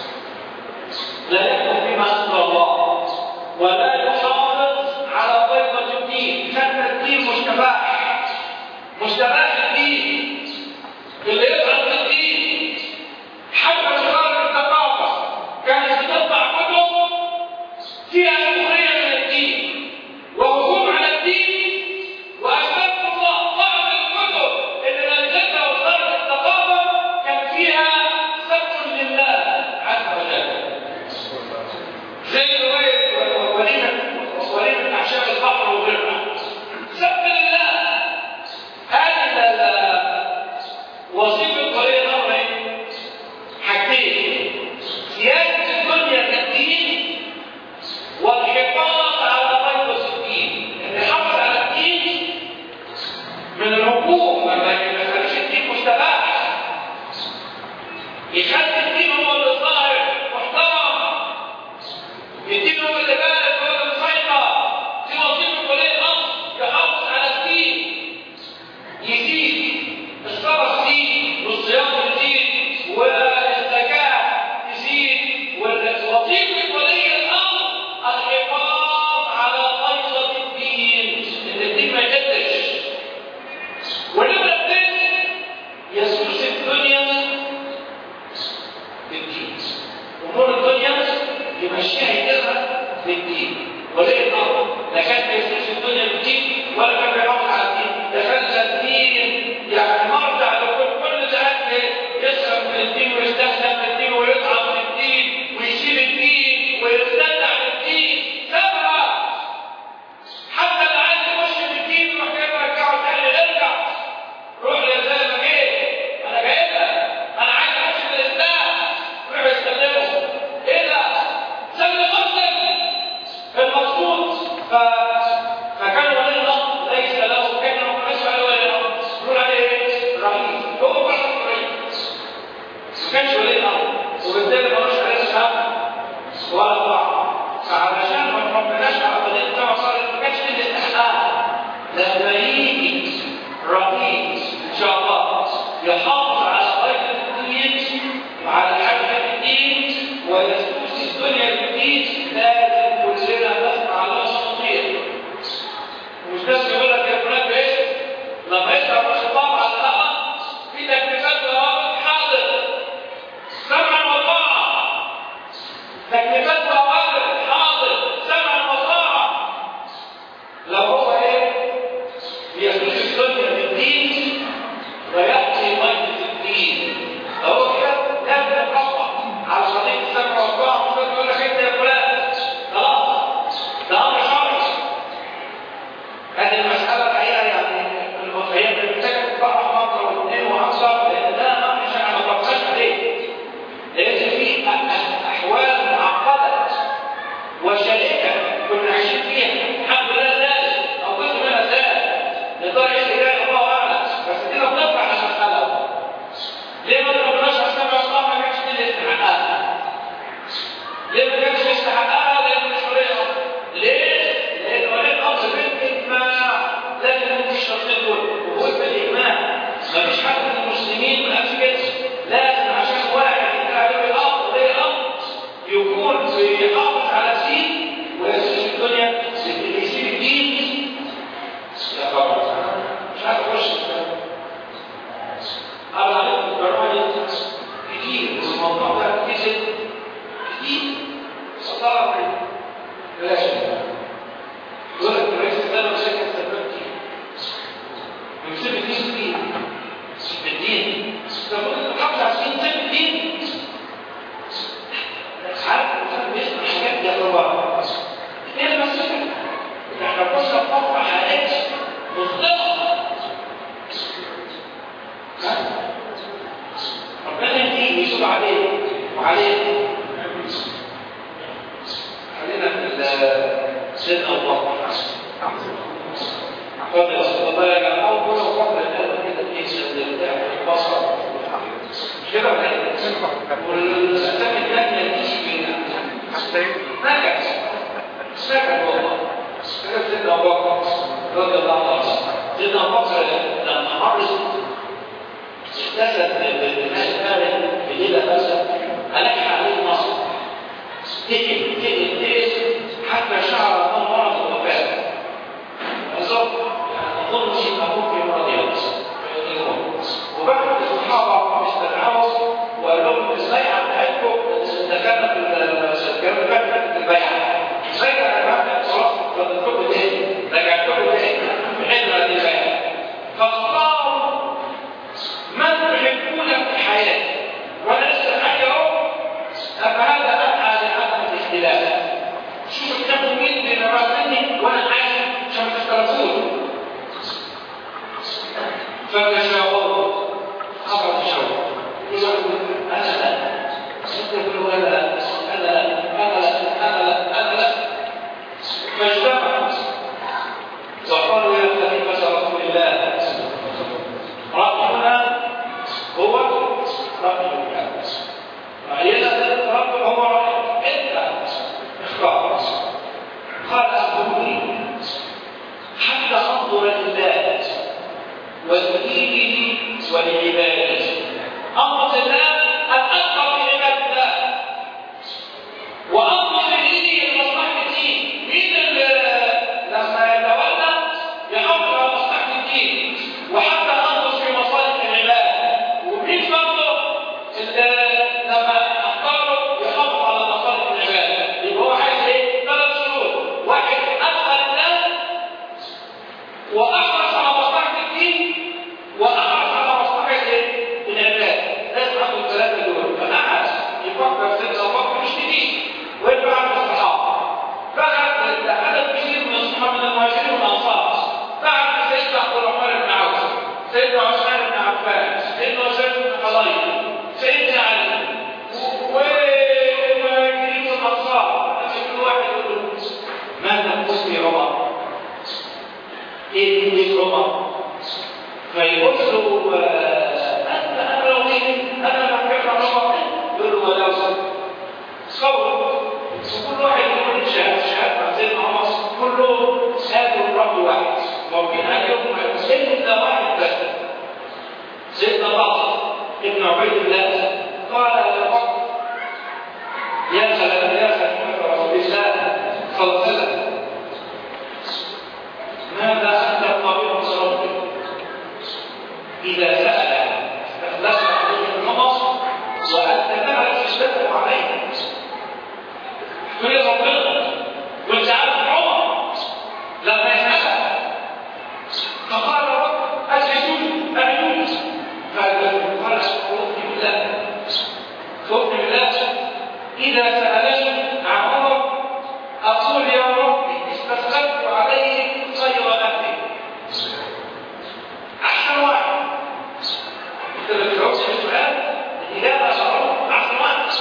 لا يحكم بما انزل الله ولا يحافظ على طريقه الدين كان الدين مشتباه مشتباه الدين اللي يفهم في الدين حتى شرار الثقافه كانت بتطبع كتب فيها سخريه من الدين وهجوم على الدين وأشهد الله بعض الكتب اللي نزلتها وزارة الثقافة كان فيها سب لله عز وجل. زي رواية وليمة وليمة أعشاب البحر وغيرها. سب لله. هذه وظيفة ولي الأمر حاجتين. سيادة الدنيا كالدين والحفاظ على غير الدين. إن يحافظ على الدين من الحقوق ما يخليش الدين مستباح يخلي الدين هو اللي ظاهر محترم الدين هو اللي بارد هو اللي مسيطر دي وظيفه ولي الامر يحافظ على الدين يزيد الصلاه تزيد والصيام يزيد والزكاه تزيد وظيفه ولي الامر الحفاظ على قيصه الدين ان الدين ما يقدش ونمرة اثنين يسوس الدنيا بالدين امور الدنيا يمشيها يديرها بالدين وليه الامر لا كان يسوس الدنيا بالدين ولا كان بيحافظ على الدين ده خلى الدين يعني مرجع لكل كل اللي قاعد يسرق من الدين ويستهزأ من الدين ويطعن من الدين ويشيل الدين ويرتد عن الدين سابها حتى اللي عايز يخش في الدين يروح جاي مرجعه تاني ارجع روح يا زي ما جيت انا جاي لك انا عايز اخش في الاسلام روح يستخدمه ايه ده؟ سلم مسلم المقصود ف... فكان ولي الامر ليس له كان ما كانش عليه ولي الامر يقول عليه ايه؟ رئيس هو بس رئيس ما كانش ولي الامر وبالتالي ما كانش عليه شهاده ولا طاعه فعلشان ما ربناش على طريقه كما صارت ما كانش ليه الاستحقاق لما يجي رئيس ان شاء الله يحافظ على قيد الدين وعلى حاجه الدين ويسوس الدنيا بالدين لازم كلنا نسمع له صوتين مش بس يقول لك يا فلان ايه لما يشرب الخطاب على الهواء في تكليفات وروابط حاضر سمعا وطاعه تكليفات وروابط وعليه وعليه خلينا في سيدنا ابو بكر قبل الله يا اول كل فتره كده كده تيجي بتاع البصر مش كده ولا ايه؟ والاسامي الثانيه تيجي من نكت سكت والله سكت سيدنا ابو بكر رضي الله عنه سيدنا ابو بكر لما مرض احتسب بالناس قال في ليله اسد الح عليه النصر تجي تجي تجي حتى شعر انه مرض الوفاه بالظبط يعني اظن شيء اقول في مرض وبعد الصحابه استدعوا وقال لهم البيعه بتاعتكم ده كانت كانت كانت البيعه ازاي انا خلاص ردتكم تاني رجعتكم تاني بحيث هذه البيعه فاختاروا من تحبون في الحياه وانا لسه حي اهو فهذا ادعى لعدم الاختلاف شوفوا بتاخدوا مين بين مني وانا عايز عشان ما تختلفوش فتشاوروا حصل تشاور يقول انا لا انت تقول انا لا انا لا انا لا انا لا انا لا فاجتمعوا وقالوا يا خليفه رسول الله ربنا هو ربك رأينا رب هو رأيك انت اختار قال اخبروني حتى انظر لله ولدينه ولعباده انظر لله ان ابقى في عباد الله وانظر لدينه لمصلحه الدين مين اللي لما يتولى يحافظ على مصلحه الدين وحتى انظر في مصالح العباد ومين برضه اللي لما اختاره يحافظ على مصالح العباد يبقى هو عايز ايه؟ ثلاث شروط واحد ادخل الناس واحرص على مصلحه الدين واحرص على مصلحه العباد لازم عنده الثلاثه دول فقعد يفكر سيدنا ابو بكر مش جديد ويبقى عند الصحابه بعد عدد كبير من الصحابه من المهاجرين والانصار بعد سيدنا عبد الرحمن بن عوف سيدنا عثمان بن عفان سيدنا زيد بن حضير سيدنا علي والمهاجرين والانصار كل واحد يقول ماذا تقول في عمر؟ ايه في عمر؟ فيقول له انت انا لو انا بحكي عن عمر يقول له ولا صور وكل واحد يقول شهاده شهاده عن سيدنا عمر كله شهاده الرب واحد ممكن عليهم سيدنا واحد بس سيدنا باطل ابن عبيد الله قال يا رب يا سلام يا خليفه رسول الله صلى الله عليه وسلم ماذا انت الطبيب ربك اذا سال استخلص عليه النمص وانت تعرف تشتغل عليه تقول ربنا وانت عارف عمر لما يسالك فقال رب اسجدوني اعينوني قال قال خوفني بالله خوفني بالله اذا سالني عن عمر اقول يا ربي استسلمت عليه خير اهلي احسن واحد انت ما بتجاوبش السؤال الاجابه صراحه احسن واحد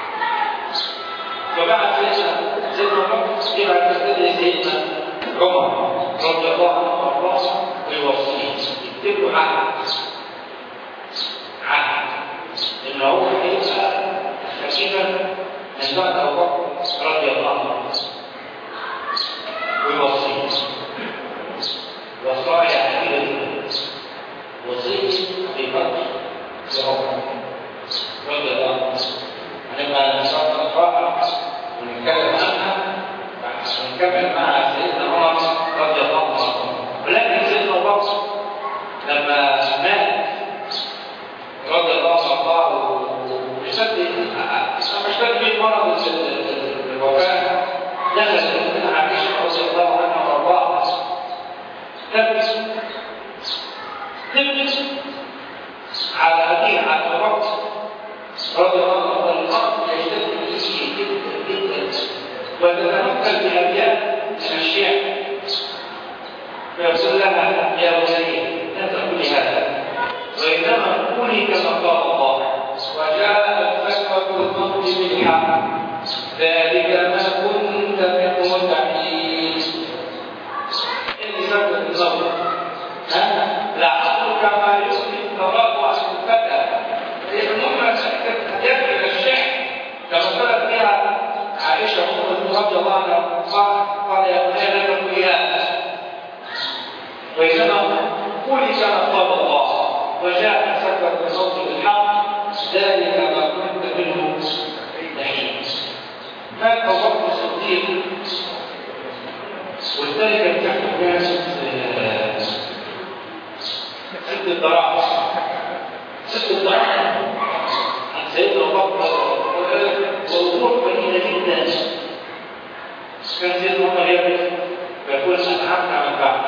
وبعد سيدنا سيدنا عمر يبعت رسالة سيدنا عمر رضي الله عنه وارضاه ويوصيه يكتب له عهد عهد ان هو هيبقى خليفه من بعد ابو بكر رضي الله عنه ويوصيه وصايا كبيره وصيه ابي بكر لعمر رضي الله عنه هنبقى نشرح القراءه ونتكلم عنها ونكمل مع سيدنا عمر رضي الله عنه ولكن سيدنا ابو بكر لما مات رضي الله عنه واشتد اشتد به مرض الوفاه دخل سيدنا عائشه رضي الله عنها وارضاها تبكي تبكي على ابيها على ابو بكر رضي الله عنه الارض يشتد به جدا جدا وتتمثل بابيات من ذلك ما كنت منه تحيد إن سبب النظر لعلك ما يؤتي الثراء عن الفتى المهم يكفي الشعر كما قالت بها عائشة أم رضي الله عنها قال قال يا بني لا تقوليها وإنما قولي كما قال الله وجاء سكرة الصوت بالحق ذلك ما كنت منه تحيد مات أبو بكر الصديق والثاني كان تحت فيها ست ست الضراعة ست الضراعة سيدنا أبو بكر والظروف قليلة جدا كان سيدنا عمر يقف فيقول أنعمت عن بعض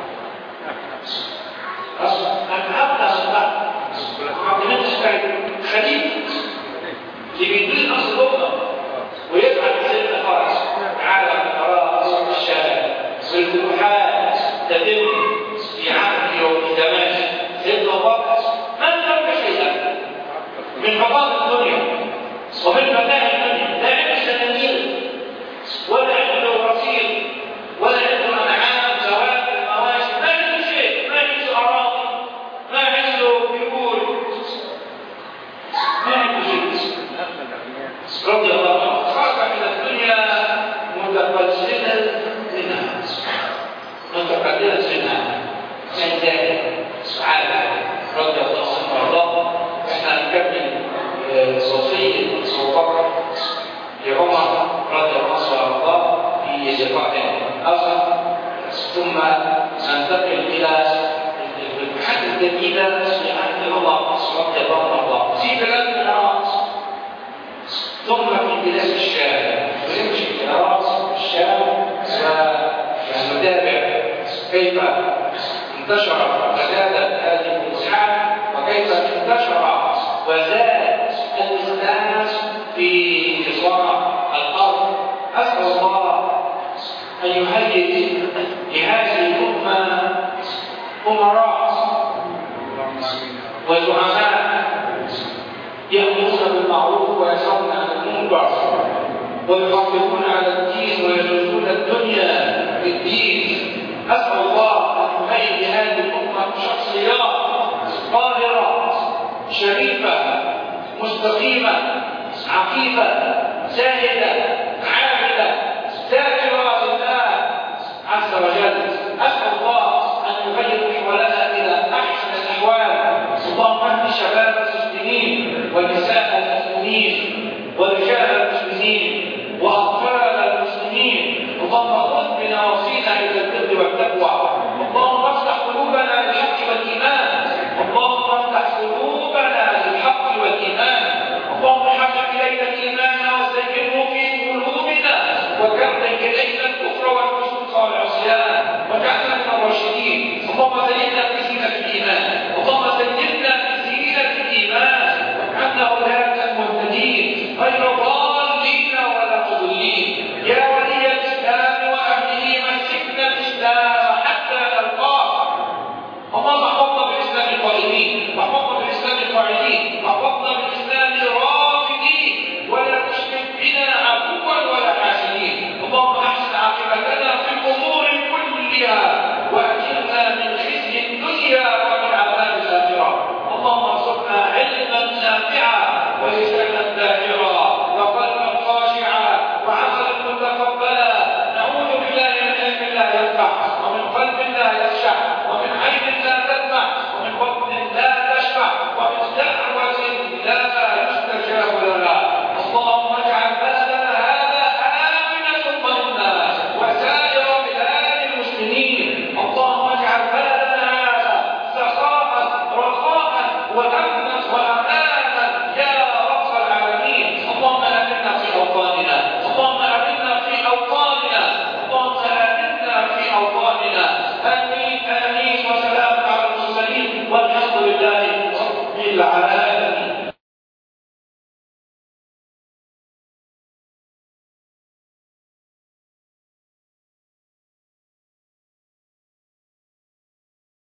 أنعمت عن بعض عبد المنعم خليفة اللي بيدين أصل الأمة ويبعث سيدنا خالص على القرار الشارع والفتوحات تتم في عهده وفي دمشق سيدنا أبو بكر ما ترك شيئا من حفاظ الدنيا ومن متاع الدنيا لا عنده سنانير ولا عنده رصيد ولا عنده انعام زواج مواشي ما عنده شيء ما عنده اراضي ما عنده بيقول ما عنده شيء رضي الله عنه خرج من الدنيا متقلدا منها متقلدا منها من ذلك سعاده رضي الله عنه وارضاه احنا هنكمل وصية وفقر لعمر رضي الله عنه في لقاء آخر ثم ننتقل إلى الفتوحات الجديدة في عهد عمر رضي الله عنه في بلاد العراق ثم في بلاد الشام ونمشي في العراق الشام ونتابع كيف انتشرت غزالة هذه الفتوحات وكيف انتشر وزاد الإسلام في إصلاح الأرض أسأل الله أن يهيئ لهذه الأمة أمراء وزعماء يأمرون بالمعروف وينهون عن المنكر ويحافظون على الدين ويجوزون الدنيا بالدين أسأل الله أن يهيئ لهذه الأمة شخصيات طاهرة شريفة مستقيمة عفيفة زاهدة عابدة ذاكرة لله عز وجل أسأل الله أن يغير حولنا إلى أحسن الأحوال اللهم اهد شباب المسلمين ونساء المسلمين ورجال المسلمين وأطفال المسلمين اللهم خذ بنواصينا إلى البر والتقوى اللهم افتح قلوبنا للحق والإيمان اللهم افتح قلوبنا للحق والإيمان اللهم حبب إلينا الإيمان وزينه في قلوبنا وكره إلينا الكفر والفسوق والعصيان واجعلنا من الراشدين اللهم زينا بزينة الإيمان اللهم زينا بزينة الإيمان واجعلنا هداة مهتدين غير ضالين ولا مضلين يا ولي الإسلام وأهله مسكنا الإسلام حتى نلقاك اللهم احفظنا بالاسلام القائمين واحفظنا بالاسلام القاعدين واحفظنا بالاسلام الرافدين ولا تشرك بنا عدوا ولا حاسدين اللهم احسن عاقبتنا في الامور كلها واجرنا من خزي الدنيا ومن عذاب الاخره اللهم ارزقنا علما نافعا ولسانا ذاكرا وقلبا خاشعا وعملا متقبلا نعوذ بالله من علم لا ينفع ومن قلب لا يخشع ومن عين لا تدمع ومن بطن لا تشفع ومن دعوة لا يستجاب لها اللهم اجعل بلدنا هذا آمنا مطمئنا وسائر بلاد المسلمين اللهم اجعل بلدنا هذا سخاء رخاء وأمنا وأمانا يا رب العالمين اللهم آمنا في أوطاننا اللهم آمنا في أوطاننا اللهم آمنا في أوطاننا آمين آمين وسلام على المرسلين والحمد لله رب العالمين